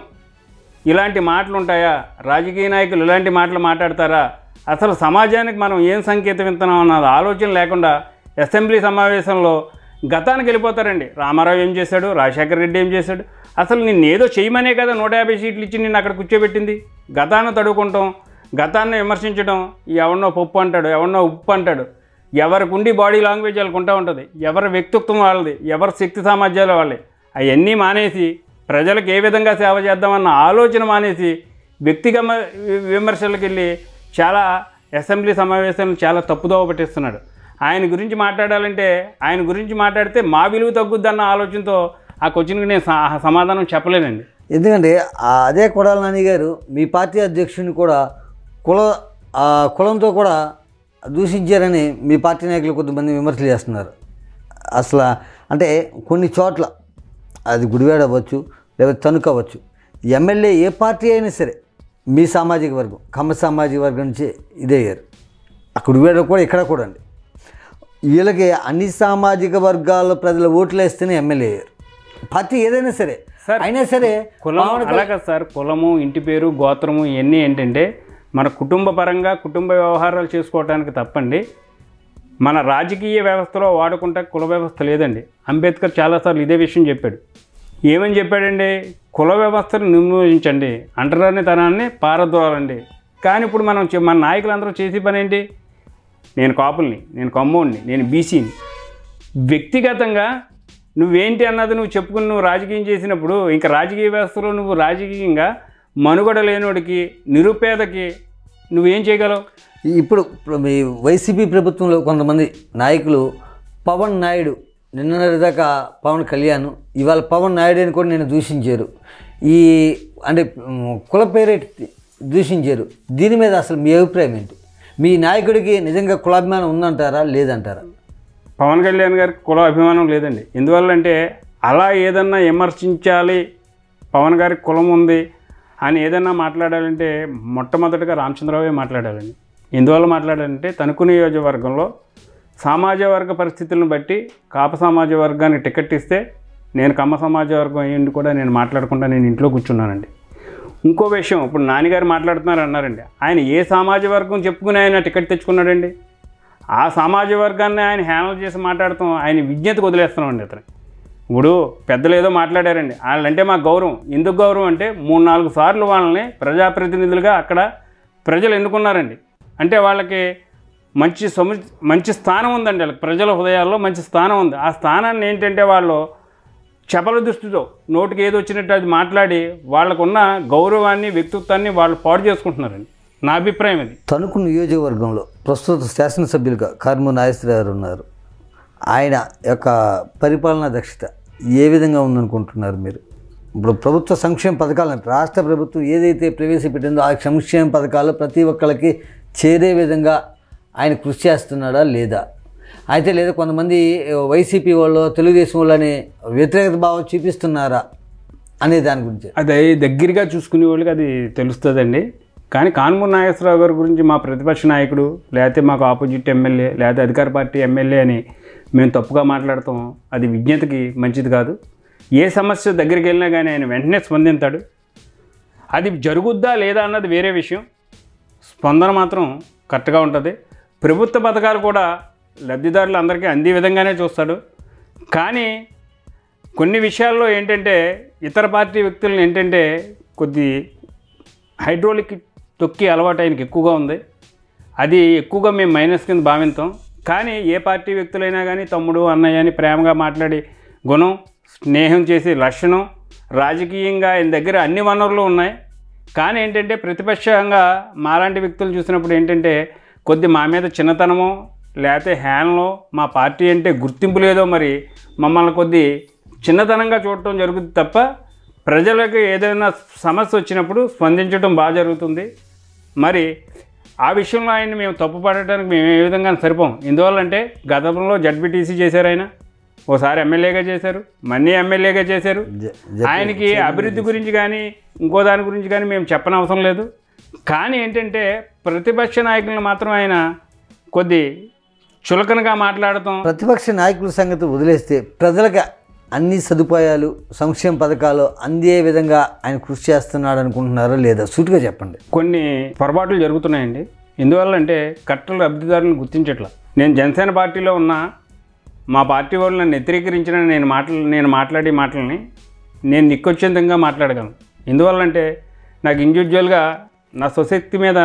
S2: ఇలాంటి మాటలు ఉంటాయా రాజకీయ నాయకులు ఇలాంటి మాటలు మాట్లాడతారా అసలు సమాజానికి మనం ఏం సంకేతం ఇస్తున్నాం అన్నది ఆలోచన లేకుండా అసెంబ్లీ సమావేశంలో గతానికి వెళ్ళిపోతారండి రామారావు ఏం చేశాడు రాజశేఖర రెడ్డి ఏం చేశాడు అసలు నిన్ను ఏదో చేయమనే కదా నూట యాభై సీట్లు ఇచ్చి నిన్ను అక్కడ కూర్చోబెట్టింది గతాన్ని తడుకుంటాం గతాన్ని విమర్శించడం ఎవరినో పప్పు అంటాడు ఎవరినో ఉప్పు అంటాడు ఎవరికి ఉండి బాడీ లాంగ్వేజ్ వాళ్ళకు ఉంటా ఉంటుంది ఎవరి వ్యక్తిత్వం వాళ్ళది ఎవరి శక్తి సామర్థ్యాలు వాళ్ళే అవన్నీ మానేసి ప్రజలకు ఏ విధంగా సేవ చేద్దామన్న ఆలోచన మానేసి వ్యక్తిగత విమర్శలకు వెళ్ళి చాలా అసెంబ్లీ సమావేశాలను చాలా తప్పుదోవ పట్టిస్తున్నాడు ఆయన గురించి మాట్లాడాలంటే ఆయన గురించి మాట్లాడితే మా విలువ తగ్గుద్దన్న ఆలోచనతో ఆ క్వశ్చన్కి నేను స- సమాధానం చెప్పలేనండి
S1: ఎందుకంటే ఆ అదే కొడాల నాని గారు మీ పార్టీ అధ్యక్షుని కూడా కుల ఆ కులంతో కూడా దూషించారని మీ పార్టీ నాయకులు కొంతమంది విమర్శలు చేస్తున్నారు అసలు అంటే కొన్ని చోట్ల అది గుడివాడ అవ్వచ్చు లేదా తణుకు అవ్వచ్చు ఎమ్మెల్యే ఏ పార్టీ అయినా సరే మీ సామాజిక వర్గం కమ్మ సామాజిక వర్గం నుంచి ఇదే అయ్యారు అక్కడ గుడివాడ కూడా ఇక్కడ కూడా అండి వీళ్ళకి అన్ని సామాజిక వర్గాల ప్రజల ఓట్లు వేస్తేనే ఎమ్మెల్యే అయ్యారు పార్టీ ఏదైనా సరే
S2: సార్,
S1: అయినా సరే
S2: కులం అలాగే సార్ కులము ఇంటి పేరు గోత్రము ఇవన్నీ ఏంటంటే మన కుటుంబ పరంగా కుటుంబ వ్యవహారాలు చేసుకోవడానికి తప్పండి మన రాజకీయ వ్యవస్థలో వాడుకుంటే కుల వ్యవస్థ లేదండి అంబేద్కర్ చాలాసార్లు ఇదే విషయం చెప్పాడు ఏమని చెప్పాడండి కుల వ్యవస్థను నిర్మూలించండి అంటరాని తనాన్ని పారద్రోలండి కానీ ఇప్పుడు మనం చే- మన నాయకులందరూ చేసే పని ఏంటి నేను కాపుల్ని నేను కమ్మోడిని నేను బీసీని వ్యక్తిగతంగా నువ్వేంటి అన్నది నువ్వు చెప్పుకుని నువ్వు రాజకీయం చేసినప్పుడు ఇంకా రాజకీయ వ్యవస్థలో నువ్వు రాజకీయంగా మనుగడ లేనోడికి నిరుపేదకి నువ్వేం చేయగలవు
S1: ఇప్పుడు ఇప్పుడు మీ వైసీపీ ప్రభుత్వంలో కొంతమంది నాయకులు పవన్ నాయుడు నిన్న దాకా పవన్ కళ్యాణ్ ఇవాళ పవన్ నాయుడు అని కూడా నేను దూషించారు ఈ అంటే ఉమ్, కుల పేరెట్టి దూషించారు దీని మీద అసలు మీ అభిప్రాయం ఏంటి మీ నాయకుడికి నిజంగా కులాభిమానం ఉందంటారా లేదంటారా
S2: పవన్ కళ్యాణ్ గారికి కుల అభిమానం లేదండి ఎందువల్లంటే అలా ఏదన్నా విమర్శించాలి పవన్ గారికి కులం ఉంది అని ఏదన్నా మాట్లాడాలంటే మొట్టమొదటిగా రామచంద్రరావే మాట్లాడాలండి ఎందువల్ల మాట్లాడాలంటే తణుకు నియోజకవర్గంలో సామాజిక వర్గ పరిస్థితులను బట్టి కాప సామాజిక వర్గానికి టికెట్ ఇస్తే నేను కమ్మ సమాజ వర్గం అయ్యింది కూడా నేను మాట్లాడకుండా నేను ఇంట్లో కూర్చున్నానండి ఇంకో విషయం ఇప్పుడు నాన్నగారు మాట్లాడుతున్నారు అన్నారండి ఆయన ఏ సామాజ వర్గం చెప్పుకుని ఆయన టికెట్ తెచ్చుకున్నాడండి ఆ సామాజిక వర్గాన్ని ఆయన హ్యాండిల్ చేసి మాట్లాడతాం ఆయన విజ్ఞతకు వదిలేస్తున్నామండి అతను ఇప్పుడు పెద్దలు ఏదో మాట్లాడారండి వాళ్ళంటే మాకు గౌరవం ఎందుకు గౌరవం అంటే మూడు నాలుగు సార్లు వాళ్ళని ప్రజాప్రతినిధులుగా అక్కడ ప్రజలు ఎన్నుకున్నారండి అంటే వాళ్ళకి మంచి సము మంచి స్థానం ఉందండి వాళ్ళకి ప్రజల హృదయాల్లో మంచి స్థానం ఉంది ఆ స్థానాన్ని ఏంటంటే వాళ్ళు చపల దృష్టితో నోటికి ఏది వచ్చినట్టు అది మాట్లాడి వాళ్ళకున్న గౌరవాన్ని వ్యక్తిత్వాన్ని వాళ్ళు పాడు చేసుకుంటున్నారండి నా అభిప్రాయం అది
S1: తణుకు నియోజకవర్గంలో ప్రస్తుత శాసనసభ్యులుగా కార్మూర్ నాగేశ్వర గారు ఉన్నారు ఆయన యొక్క పరిపాలనా దక్షత ఏ విధంగా ఉందనుకుంటున్నారు మీరు ఇప్పుడు ప్రభుత్వ సంక్షేమ పథకాలను రాష్ట్ర ప్రభుత్వం ఏదైతే ప్రవేశపెట్టిందో ఆ సంక్షేమ పథకాలు ప్రతి ఒక్కరికి చేరే విధంగా ఆయన కృషి చేస్తున్నాడా లేదా అయితే లేదా కొంతమంది వైసీపీ వాళ్ళు తెలుగుదేశం వాళ్ళు అనే వ్యతిరేకత భావం చూపిస్తున్నారా అనే దాని గురించి
S2: అది దగ్గరగా చూసుకునే వాళ్ళకి అది తెలుస్తుందండి కానీ కాన్మూర్ నాగేశ్వరరావు గారి గురించి మా ప్రతిపక్ష నాయకుడు లేకపోతే మాకు ఆపోజిట్ ఎమ్మెల్యే లేకపోతే అధికార పార్టీ ఎమ్మెల్యే అని మేము తప్పుగా మాట్లాడతాం అది విజ్ఞతకి మంచిది కాదు ఏ సమస్య దగ్గరికి వెళ్ళినా కానీ ఆయన వెంటనే స్పందిస్తాడు అది జరుగుద్దా లేదా అన్నది వేరే విషయం స్పందన మాత్రం కరెక్ట్గా ఉంటుంది ప్రభుత్వ పథకాలు కూడా లబ్ధిదారులు అందరికీ అందే విధంగానే చూస్తాడు కానీ కొన్ని విషయాల్లో ఏంటంటే ఇతర పార్టీ వ్యక్తులను ఏంటంటే కొద్ది హైడ్రోలిక్ తొక్కి అలవాటు ఆయనకి ఎక్కువగా ఉంది అది ఎక్కువగా మేము మైనస్ కింద భావిస్తాం కానీ ఏ పార్టీ వ్యక్తులైనా కానీ తమ్ముడు అన్నయ్య అని ప్రేమగా మాట్లాడి గుణం స్నేహం చేసే లక్షణం రాజకీయంగా ఆయన దగ్గర అన్ని వనరులు ఉన్నాయి కానీ ఏంటంటే ప్రతిపక్షంగా మాలాంటి వ్యక్తులు చూసినప్పుడు ఏంటంటే కొద్ది మా మీద చిన్నతనమో లేకపోతే హ్యాన్లో మా పార్టీ అంటే గుర్తింపు లేదో మరి మమ్మల్ని కొద్ది చిన్నతనంగా చూడటం జరుగుతుంది తప్ప ప్రజలకు ఏదైనా సమస్య వచ్చినప్పుడు స్పందించడం బాగా జరుగుతుంది మరి ఆ విషయంలో ఆయన్ని మేము తప్పు పడటానికి మేము ఏ విధంగా సరిపోం ఎందువల్లంటే గతంలో జడ్పీటీసీ చేశారు ఆయన ఓసారి ఎమ్మెల్యేగా చేశారు మన్నీ ఎమ్మెల్యేగా చేశారు
S1: జ- జ-
S2: ఆయనకి అభివృద్ధి గురించి కానీ ఇంకో దాని గురించి కానీ మేము చెప్పనవసరం లేదు కానీ ఏంటంటే ప్రతిపక్ష నాయకులను మాత్రం ఆయన కొద్ది చులకనగా మాట్లాడటం
S1: ప్రతిపక్ష నాయకుల సంగతి వదిలేస్తే ప్రజలకు అన్ని సదుపాయాలు సంక్షేమ పథకాలు అందే విధంగా ఆయన కృషి చేస్తున్నాడు అనుకుంటున్నారా లేదా సూటిగా చెప్పండి
S2: కొన్ని పొరపాట్లు జరుగుతున్నాయండి ఎందువల్ల అంటే కట్టలు లబ్ధిదారులను గుర్తించట్లా నేను జనసేన పార్టీలో ఉన్న మా పార్టీ వాళ్ళు నన్ను వ్యతిరేకరించిన నేను మాటలు నేను మాట్లాడే మాటలని నేను నిక్కొచ్చేంతంగా మాట్లాడగలను ఎందువల్లంటే నాకు ఇండివిజువల్గా నా స్వశక్తి మీద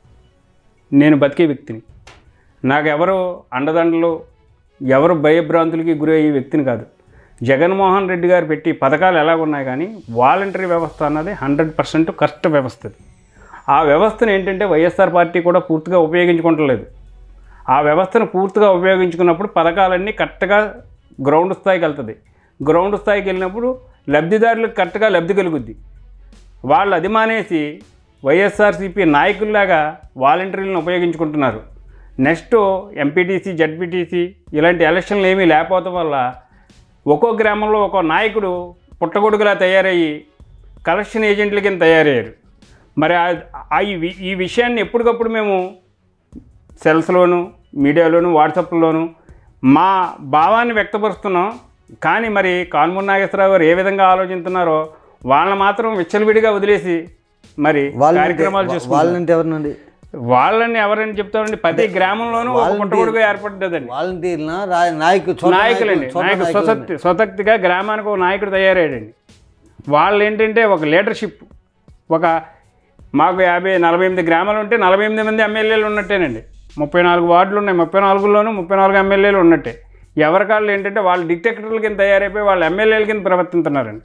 S2: నేను బతికే వ్యక్తిని నాకు ఎవరు అండదండలు ఎవరు భయభ్రాంతులకి గురయ్యే వ్యక్తిని కాదు జగన్మోహన్ రెడ్డి గారు పెట్టి పథకాలు ఎలా ఉన్నాయి కానీ వాలంటరీ వ్యవస్థ అన్నది హండ్రెడ్ పర్సెంట్ కరెక్ట్ వ్యవస్థ అది. ఆ వ్యవస్థను ఏంటంటే వైఎస్ఆర్ పార్టీ కూడా పూర్తిగా ఉపయోగించుకుంటలేదు ఆ వ్యవస్థను పూర్తిగా ఉపయోగించుకున్నప్పుడు పథకాలన్నీ కరెక్ట్గా గ్రౌండ్ స్థాయికి వెళ్తుంది గ్రౌండ్ స్థాయికి వెళ్ళినప్పుడు లబ్ధిదారులకు కరెక్ట్గా లబ్ధి కలుగుద్ది వాళ్ళు అది మానేసి వైఎస్ఆర్సీపీ నాయకుల్లాగా వాలంటీర్లను ఉపయోగించుకుంటున్నారు నెక్స్ట్ ఎంపీటీసీ జడ్పీటీసీ ఇలాంటి ఎలక్షన్లు ఏమీ లేకపోవడం వల్ల ఒక్కో గ్రామంలో ఒక్కో నాయకుడు పుట్టగొడుగులా తయారయ్యి కలెక్షన్ ఏజెంట్ల కింద తయారయ్యారు మరి ఆ- ఆ ఈ వి- ఈ విషయాన్ని ఎప్పటికప్పుడు మేము సెల్స్లోను మీడియాలోను వాట్సాప్లోను మా భావాన్ని వ్యక్తపరుస్తున్నాం కానీ మరి కాన్మూర్ నాగేశ్వరరావు గారు ఏ విధంగా ఆలోచిస్తున్నారో వాళ్ళని మాత్రం విచ్చలవిడిగా వదిలేసి మరి కార్యక్రమాలు
S1: వాళ్ళంటే
S2: చేసుకుంటారు
S1: వాళ్ళంటే ఎవరినండి
S2: వాళ్ళని ఎవరని చెప్తారండి ప్రతి గ్రామంలోనూ ఒక
S1: వాళ్ళని-
S2: పుట్టగొడుగు ఏర్పడ్డదండి
S1: వాలంటీర్నా రా నాయకులు చోట
S2: నాయకులండి
S1: చోట
S2: నాయకుడు
S1: నాయకులు
S2: స్వశక్తి స్వశక్తిగా గ్రామానికి ఒక నాయకుడు తయారయ్యాడండి వాళ్ళు ఏంటంటే ఒక లీడర్షిప్ ఒక మాకు యాభై నలభై ఎనిమిది గ్రామాలు ఉంటే నలభై ఎనిమిది మంది ఎమ్మెల్యేలు ఉన్నట్టేనండి ముప్పై నాలుగు వార్డులు ఉన్నాయి ముప్పై నాలుగులోనూ ముప్పై నాలుగు ఎమ్మెల్యేలు ఉన్నట్టే ఎవరికాళ్ళు ఏంటంటే వాళ్ళు డిటెక్టర్ల కింద తయారైపోయి వాళ్ళ ఎమ్మెల్యేల కింద ప్రవర్తిస్తున్నారండి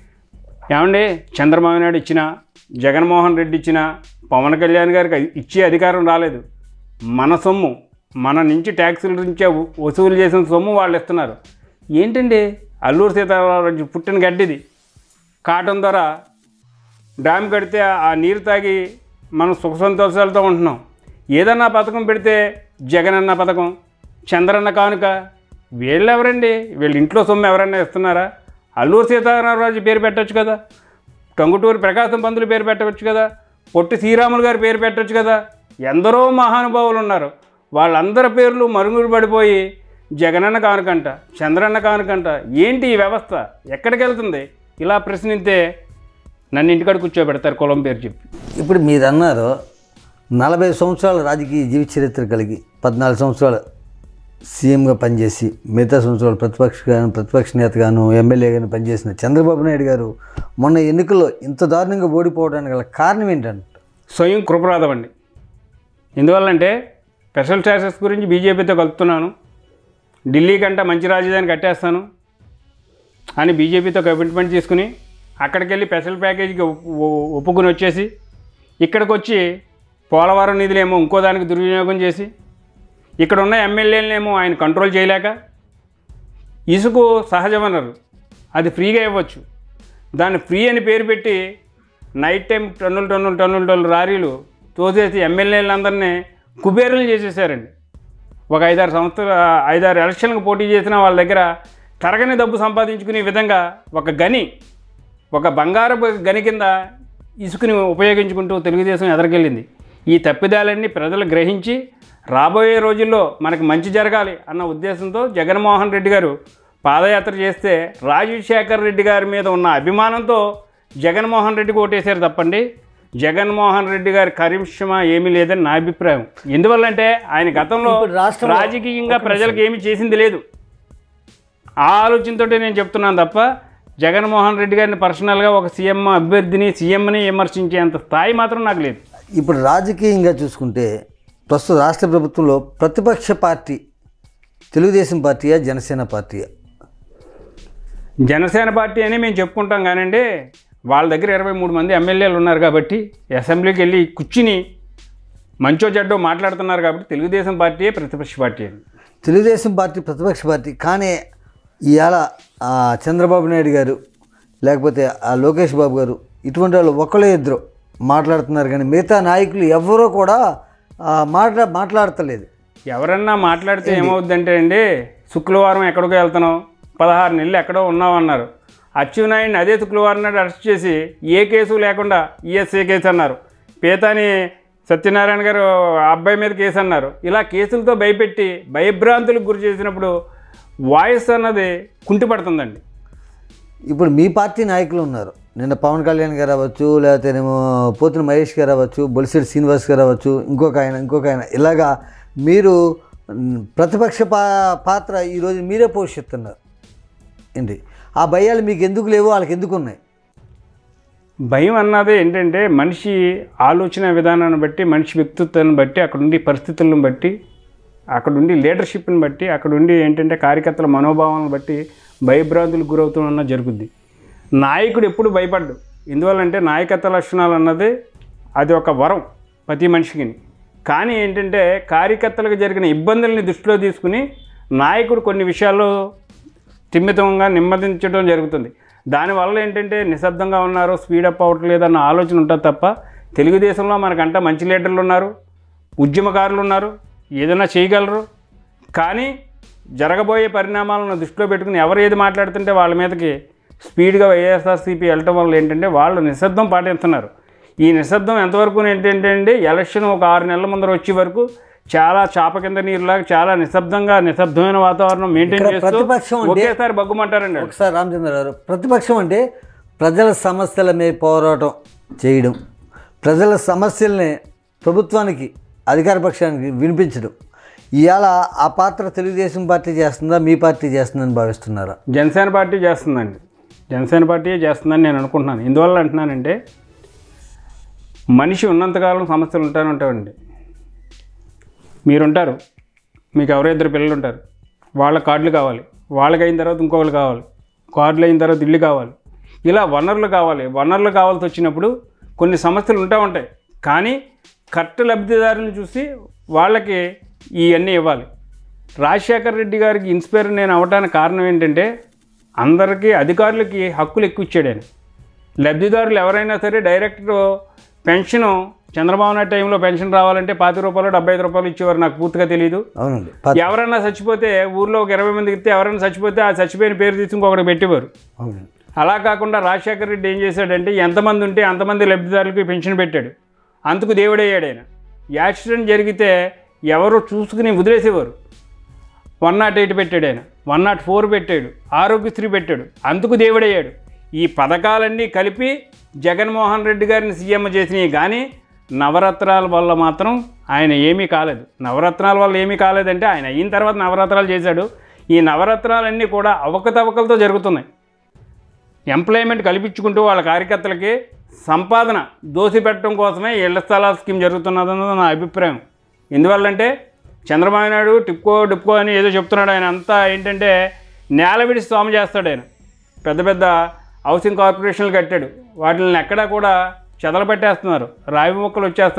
S2: ఏమండి చంద్రబాబు నాయుడు ఇచ్చిన జగన్మోహన్ రెడ్డి ఇచ్చిన పవన్ కళ్యాణ్ గారికి ఇచ్చే అధికారం రాలేదు మన సొమ్ము మన నుంచి ట్యాక్సుల నుంచి వ- వసూలు చేసిన సొమ్ము వాళ్ళు ఇస్తున్నారు ఏంటండి అల్లూరు సీతారామరాజు పుట్టిన గడ్డిది కాటన్ ద్వారా డ్యామ్ కడితే ఆ నీరు తాగి మనం సుఖ సంతోషాలతో ఉంటున్నాం ఏదన్నా పథకం పెడితే జగనన్న పథకం చంద్రన్న కానుక వీళ్ళెవరండి వీళ్ళ ఇంట్లో సొమ్ము ఎవరన్నా ఇస్తున్నారా అల్లూరు సీతారామరాజు పేరు పెట్టొచ్చు కదా టంగుటూరు ప్రకాశం పంతులు పేరు పెట్టవచ్చు కదా పొట్టి శ్రీరాములు గారి పేరు పెట్టొచ్చు కదా ఎందరో మహానుభావులు ఉన్నారు వాళ్ళందరి పేర్లు మరుగుడు పడిపోయి జగనన్న కానుకంట చంద్రన్న కానుకంట ఏంటి ఈ వ్యవస్థ ఎక్కడికి వెళ్తుంది ఇలా ప్రశ్నిస్తే నన్ను ఇంటికాడ కూర్చోబెడతారు కులం పేరు చెప్పి
S1: ఇప్పుడు మీరు అన్నారు నలభై సంవత్సరాల రాజకీయ జీవిత చరిత్ర కలిగి పద్నాలుగు సంవత్సరాలు సీఎంగా పనిచేసి మిగతా సంవత్సరాలు ప్రతిపక్షగాను ప్రతిపక్ష నేతగాను ఎమ్మెల్యేగాను పనిచేసిన చంద్రబాబు నాయుడు గారు మొన్న ఎన్నికల్లో ఇంత దారుణంగా ఓడిపోవడానికి గల కారణం ఏంటంటే
S2: స్వయం కృపరాధం అండి ఎందువల్లంటే స్పెషల్ స్టాటస్ గురించి బీజేపీతో కలుపుతున్నాను ఢిల్లీ కంటే మంచి రాజధాని కట్టేస్తాను అని బీజేపీతో కమిట్మెంట్ తీసుకుని అక్కడికి వెళ్ళి స్పెషల్ ప్యాకేజీకి ఒప్పు- ఒ- ఒప్పుకుని వచ్చేసి ఇక్కడికి వచ్చి పోలవరం నిధులేమో ఇంకో దానికి దుర్వినియోగం చేసి ఇక్కడ ఉన్న ఎమ్మెల్యేలనేమో ఆయన కంట్రోల్ చేయలేక ఇసుక సహజ వనరు అది ఫ్రీగా ఇవ్వచ్చు దాన్ని ఫ్రీ అని పేరు పెట్టి నైట్ టైం టన్నులు టన్నులు టన్నులు టన్నులు లారీలు తోసేసి ఎమ్మెల్యేలందరినీ కుబేరులు చేసేసారండి ఒక ఐదారు సంవత్సరాలు ఐదారు ఎలక్షన్లకు పోటీ చేసిన వాళ్ళ దగ్గర తరగని డబ్బు సంపాదించుకునే విధంగా ఒక గని ఒక బంగారపు గని కింద ఇసుకని ఉపయోగించుకుంటూ తెలుగుదేశం ఎదరికెళ్ళింది ఈ తప్పిదాలన్నీ ప్రజలు గ్రహించి రాబోయే రోజుల్లో మనకు మంచి జరగాలి అన్న ఉద్దేశంతో జగన్మోహన్ రెడ్డి గారు పాదయాత్ర చేస్తే రాజశేఖర్ రెడ్డి గారి మీద ఉన్న అభిమానంతో జగన్మోహన్ రెడ్డికి ఓటేశారు తప్పండి జగన్మోహన్ రెడ్డి గారి కరిష్మా ఏమీ లేదని నా అభిప్రాయం ఎందువల్లంటే ఆయన గతంలో
S1: ఇప్పుడు రాష్ట్రంలో-
S2: రాజకీయంగా ప్రజలకు ఏమీ చేసింది లేదు ఆ ఆలోచనతో నేను చెప్తున్నాను తప్ప జగన్మోహన్ రెడ్డి గారిని పర్సనల్గా ఒక సీఎం అభ్యర్థిని సీఎంని విమర్శించేంత స్థాయి మాత్రం నాకు లేదు
S1: ఇప్పుడు రాజకీయంగా చూసుకుంటే ప్రస్తుత రాష్ట్ర ప్రభుత్వంలో ప్రతిపక్ష పార్టీ తెలుగుదేశం పార్టీయా జనసేన పార్టీయా
S2: జనసేన పార్టీ అని మేము చెప్పుకుంటాం కానండి వాళ్ళ దగ్గర ఇరవై మూడు మంది ఎమ్మెల్యేలు ఉన్నారు కాబట్టి అసెంబ్లీకి వెళ్ళి కూర్చుని మంచో చెడ్డో మాట్లాడుతున్నారు కాబట్టి తెలుగుదేశం పార్టీయే ప్రతిపక్ష పార్టీ అని
S1: తెలుగుదేశం పార్టీ ప్రతిపక్ష పార్టీ కానీ ఇవాళ ఆ చంద్రబాబు నాయుడు గారు లేకపోతే ఆ లోకేష్ బాబు గారు ఇటువంటి వాళ్ళు ఒకళ్ళే ఇద్దరు మాట్లాడుతున్నారు కానీ మిగతా నాయకులు ఎవరూ కూడా ఆ, మాట్లా మాట్లాడతలేదు
S2: ఎవరన్నా మాట్లాడితే ఏమవుద్దంటే అండి శుక్రవారం ఎక్కడికో వెళ్తున్నాం పదహారు నెలలు ఎక్కడో ఉన్నాం అన్నారు అచ్చెన్నాయుడిని అదే శుక్రవారం నాడు అరెస్ట్ చేసి ఏ కేసు లేకుండా ఈఎస్ఏ కేసు అన్నారు పేతాని సత్యనారాయణ గారు ఆ అబ్బాయి మీద కేసు అన్నారు ఇలా కేసులతో భయపెట్టి భయభ్రాంతులకు గురి చేసినప్పుడు వాయిస్ అన్నది కుంటిపడుతుందండి
S1: ఇప్పుడు మీ పార్టీ నాయకులు ఉన్నారు నిన్న పవన్ కళ్యాణ్ గారు అవ్వచ్చు లేకపోతేనేమో పోతున్న మహేష్ గారు అవ్వచ్చు బొలిశెట్టి శ్రీనివాస్ గారు అవ్వచ్చు ఇంకొక ఆయన ఇంకొక ఆయన ఇలాగా మీరు మ్, ప్రతిపక్ష పా పాత్ర ఈరోజు మీరే పోషిస్తున్నారు ఏంటి ఆ భయాలు మీకు ఎందుకు లేవు వాళ్ళకి ఎందుకు ఉన్నాయి
S2: భయం అన్నది ఏంటంటే మనిషి ఆలోచన విధానాన్ని బట్టి మనిషి వ్యక్తిత్వాన్ని బట్టి అక్కడ ఉండి పరిస్థితులను బట్టి అక్కడ ఉండి లీడర్షిప్ని బట్టి అక్కడ ఉండి ఏంటంటే కార్యకర్తల మనోభావాలను బట్టి భయభ్రాంతులకు గురవుతున్న జరుగుద్ది నాయకుడు ఎప్పుడు భయపడ్డు ఎందువల్లంటే నాయకత్వ లక్షణాలు అన్నది అది ఒక వరం ప్రతి మనిషికి కానీ ఏంటంటే కార్యకర్తలకు జరిగిన ఇబ్బందుల్ని దృష్టిలో తీసుకుని నాయకుడు కొన్ని విషయాల్లో తిమ్మితంగా నెమ్మదించడం జరుగుతుంది దానివల్ల ఏంటంటే నిశ్శబ్దంగా ఉన్నారు స్పీడప్ అవ్వట్లేదు అన్న ఆలోచన ఉంటుంది తప్ప తెలుగుదేశంలో మనకంట మంచి లీడర్లు ఉన్నారు ఉద్యమకారులు ఉన్నారు ఏదైనా చేయగలరు కానీ జరగబోయే పరిణామాలను దృష్టిలో పెట్టుకుని ఎవరు ఏది మాట్లాడుతుంటే వాళ్ళ మీదకి స్పీడ్గా వైఎస్ఆర్సీపీ వెళ్ళటం వల్ల ఏంటంటే వాళ్ళు నిశ్శబ్దం పాటిస్తున్నారు ఈ నిశ్శబ్దం ఎంతవరకు ఏంటంటే అండి ఎలక్షన్ ఒక ఆరు నెలల ముందర వచ్చే వరకు చాలా చాప కింద నీరులాగా చాలా నిశ్శబ్దంగా నిశ్శబ్దమైన వాతావరణం మెయింటైన్
S1: ఇక్కడ
S2: చేస్తూ
S1: ప్రతిపక్షం అంటే-
S2: ఒకేసారి బగ్గుమంటారండి వాళ్ళు.
S1: ఒకసారి రామచంద్ర గారు ప్రతిపక్షం అంటే ప్రజల సమస్యల మీద పోరాటం చేయడం ప్రజల సమస్యల్ని ప్రభుత్వానికి అధికార పక్షానికి వినిపించడం ఇవాళ ఆ పాత్ర తెలుగుదేశం పార్టీ చేస్తుందా మీ పార్టీ చేస్తుందని భావిస్తున్నారా
S2: జనసేన పార్టీ చేస్తుందండి జనసేన పార్టీ చేస్తుందని నేను అనుకుంటున్నాను ఎందువల్ల అంటున్నానంటే మనిషి ఉన్నంతకాలం సమస్యలు ఉంటానే ఉంటాయండి మీరుంటారు మీకు ఎవరో ఇద్దరు పిల్లలు ఉంటారు వాళ్ళ కార్డులు కావాలి వాళ్ళకి అయిన తర్వాత ఇంకొకరు కావాలి కార్డులు అయిన తర్వాత ఇల్లు కావాలి ఇలా వనరులు కావాలి వనరులు కావాల్సి వచ్చినప్పుడు కొన్ని సమస్యలు ఉంటా ఉంటాయి కానీ కరెక్ట్ లబ్ధిదారులను చూసి వాళ్ళకి ఇవన్నీ ఇవ్వాలి రాజశేఖర్ రెడ్డి గారికి ఇన్స్పైర్ నేను అవ్వడానికి కారణం ఏంటంటే అందరికీ అధికారులకి హక్కులు ఎక్కువ ఇచ్చాడు ఆయన లబ్ధిదారులు ఎవరైనా సరే డైరెక్ట్ పెన్షను చంద్రబాబు నాయుడు టైంలో పెన్షన్ రావాలంటే పాతి రూపాయలు డెబ్బై ఐదు రూపాయలు ఇచ్చేవారు నాకు పూర్తిగా తెలియదు
S1: అవునండి ప-
S2: ఎవరన్నా చచ్చిపోతే ఊర్లో ఒక ఇరవై మందికి ఇస్తే ఎవరైనా చచ్చిపోతే ఆ చచ్చిపోయిన పేరు తీసి ఇంకొకటి పెట్టేవారు
S1: అవునండి
S2: అలా కాకుండా రాజశేఖర రెడ్డి ఏం చేశాడంటే ఎంతమంది ఉంటే అంతమంది లబ్ధిదారులకి పెన్షన్ పెట్టాడు అందుకు దేవుడయ్యాడు ఆయన యాక్సిడెంట్ జరిగితే ఎవరో చూసుకుని వదిలేసేవారు వన్ నాట్ ఎయిట్ పెట్టాడు ఆయన వన్ నాట్ ఫోర్ పెట్టాడు ఆరోగ్యశ్రీ పెట్టాడు అందుకు దేవుడయ్యాడు ఈ పథకాలన్నీ కలిపి జగన్మోహన్ రెడ్డి గారిని సీఎం చేసినవి కానీ నవరత్నాల వల్ల మాత్రం ఆయన ఏమీ కాలేదు నవరత్నాల వల్ల ఏమీ కాలేదంటే ఆయన అయిన తర్వాత నవరత్నాలు చేశాడు ఈ నవరత్నాలన్నీ కూడా అవకతవకలతో జరుగుతున్నాయి ఎంప్లాయ్మెంట్ కల్పించుకుంటూ వాళ్ళ కార్యకర్తలకి సంపాదన దోసిపెట్టడం కోసమే ఇళ్ల స్థలాల స్కీమ్ జరుగుతున్నదన్నది నా అభిప్రాయం ఎందువల్లంటే చంద్రబాబు నాయుడు టిప్కో డిప్కో అని ఏదో చెప్తున్నాడు ఆయన అంతా ఏంటంటే నేల విడిచి స్వామి చేస్తాడు ఆయన పెద్ద పెద్ద హౌసింగ్ కార్పొరేషన్లు కట్టాడు వాటిని ఎక్కడా కూడా చెదలు పెట్టేస్తున్నారు రావి మొక్కలు వచ్చేస్తున్నాయి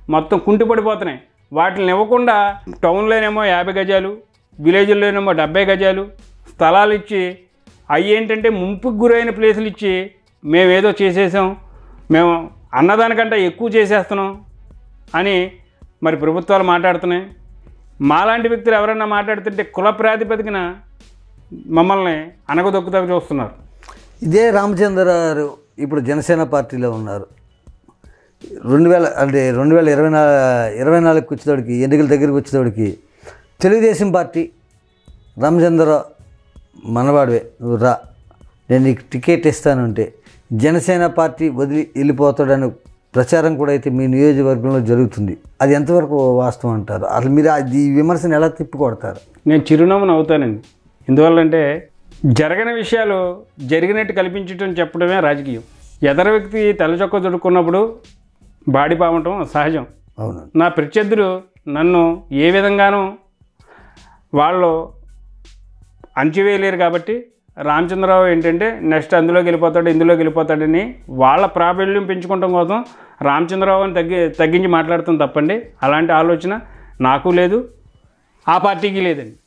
S2: మొత్తం కుంటిపడిపోతున్నాయి వాటిని ఇవ్వకుండా టౌన్లోనేమో యాభై గజాలు విలేజ్లోనేమో డెబ్బై గజాలు స్థలాలు ఇచ్చి అవి ఏంటంటే ముంపుకు గురైన ప్లేసులు ఇచ్చి మేమేదో చేసేసాం మేము అన్నదానికంటే ఎక్కువ చేసేస్తున్నాం అని మరి ప్రభుత్వాలు మాట్లాడుతున్నాయి మాలాంటి వ్యక్తులు ఎవరైనా మాట్లాడుతుంటే కుల ప్రాతిపదికన మమ్మల్ని అనగదొక్కుతాకు చూస్తున్నారు
S1: ఇదే రామచంద్ర గారు ఇప్పుడు జనసేన పార్టీలో ఉన్నారు రెండు వేల అంటే రెండు వేల ఇరవై నా ఇరవై నాలుగుకి వచ్చేటోడికి ఎన్నికల దగ్గరికి వచ్చేటోడికి తెలుగుదేశం పార్టీ రామచంద్ర మనవాడివే నువ్వు రా నేను నీకు టికెట్ ఇస్తానంటే జనసేన పార్టీ వదిలి వెళ్ళిపోతాడని ప్రచారం కూడా అయితే మీ నియోజకవర్గంలో జరుగుతుంది అది ఎంతవరకు వాస్తవం అంటారు అసలు మీరు అది ఈ విమర్శను ఎలా తిప్పికొడతారు
S2: నేను చిరునవ్వు నవ్వుతానండి ఎందువల్లంటే జరగని విషయాలు జరిగినట్టు కల్పించటం చెప్పడమే రాజకీయం ఎదర వ్యక్తి తెల్లచొక్క దొడుకున్నప్పుడు బాడి పావటం సహజం
S1: అవును
S2: నా ప్రత్యర్థులు నన్ను ఏ విధంగానూ వాళ్ళు అంచివేయలేరు కాబట్టి రామచంద్రరావు ఏంటంటే నెక్స్ట్ అందులోకి వెళ్ళిపోతాడు ఇందులోకి వెళ్ళిపోతాడని వాళ్ళ ప్రాబల్యం పెంచుకోవడం కోసం రామచంద్రరావుని తగ్గి తగ్గించి మాట్లాడతాం తప్పండి అలాంటి ఆలోచన నాకు లేదు ఆ పార్టీకి లేదండి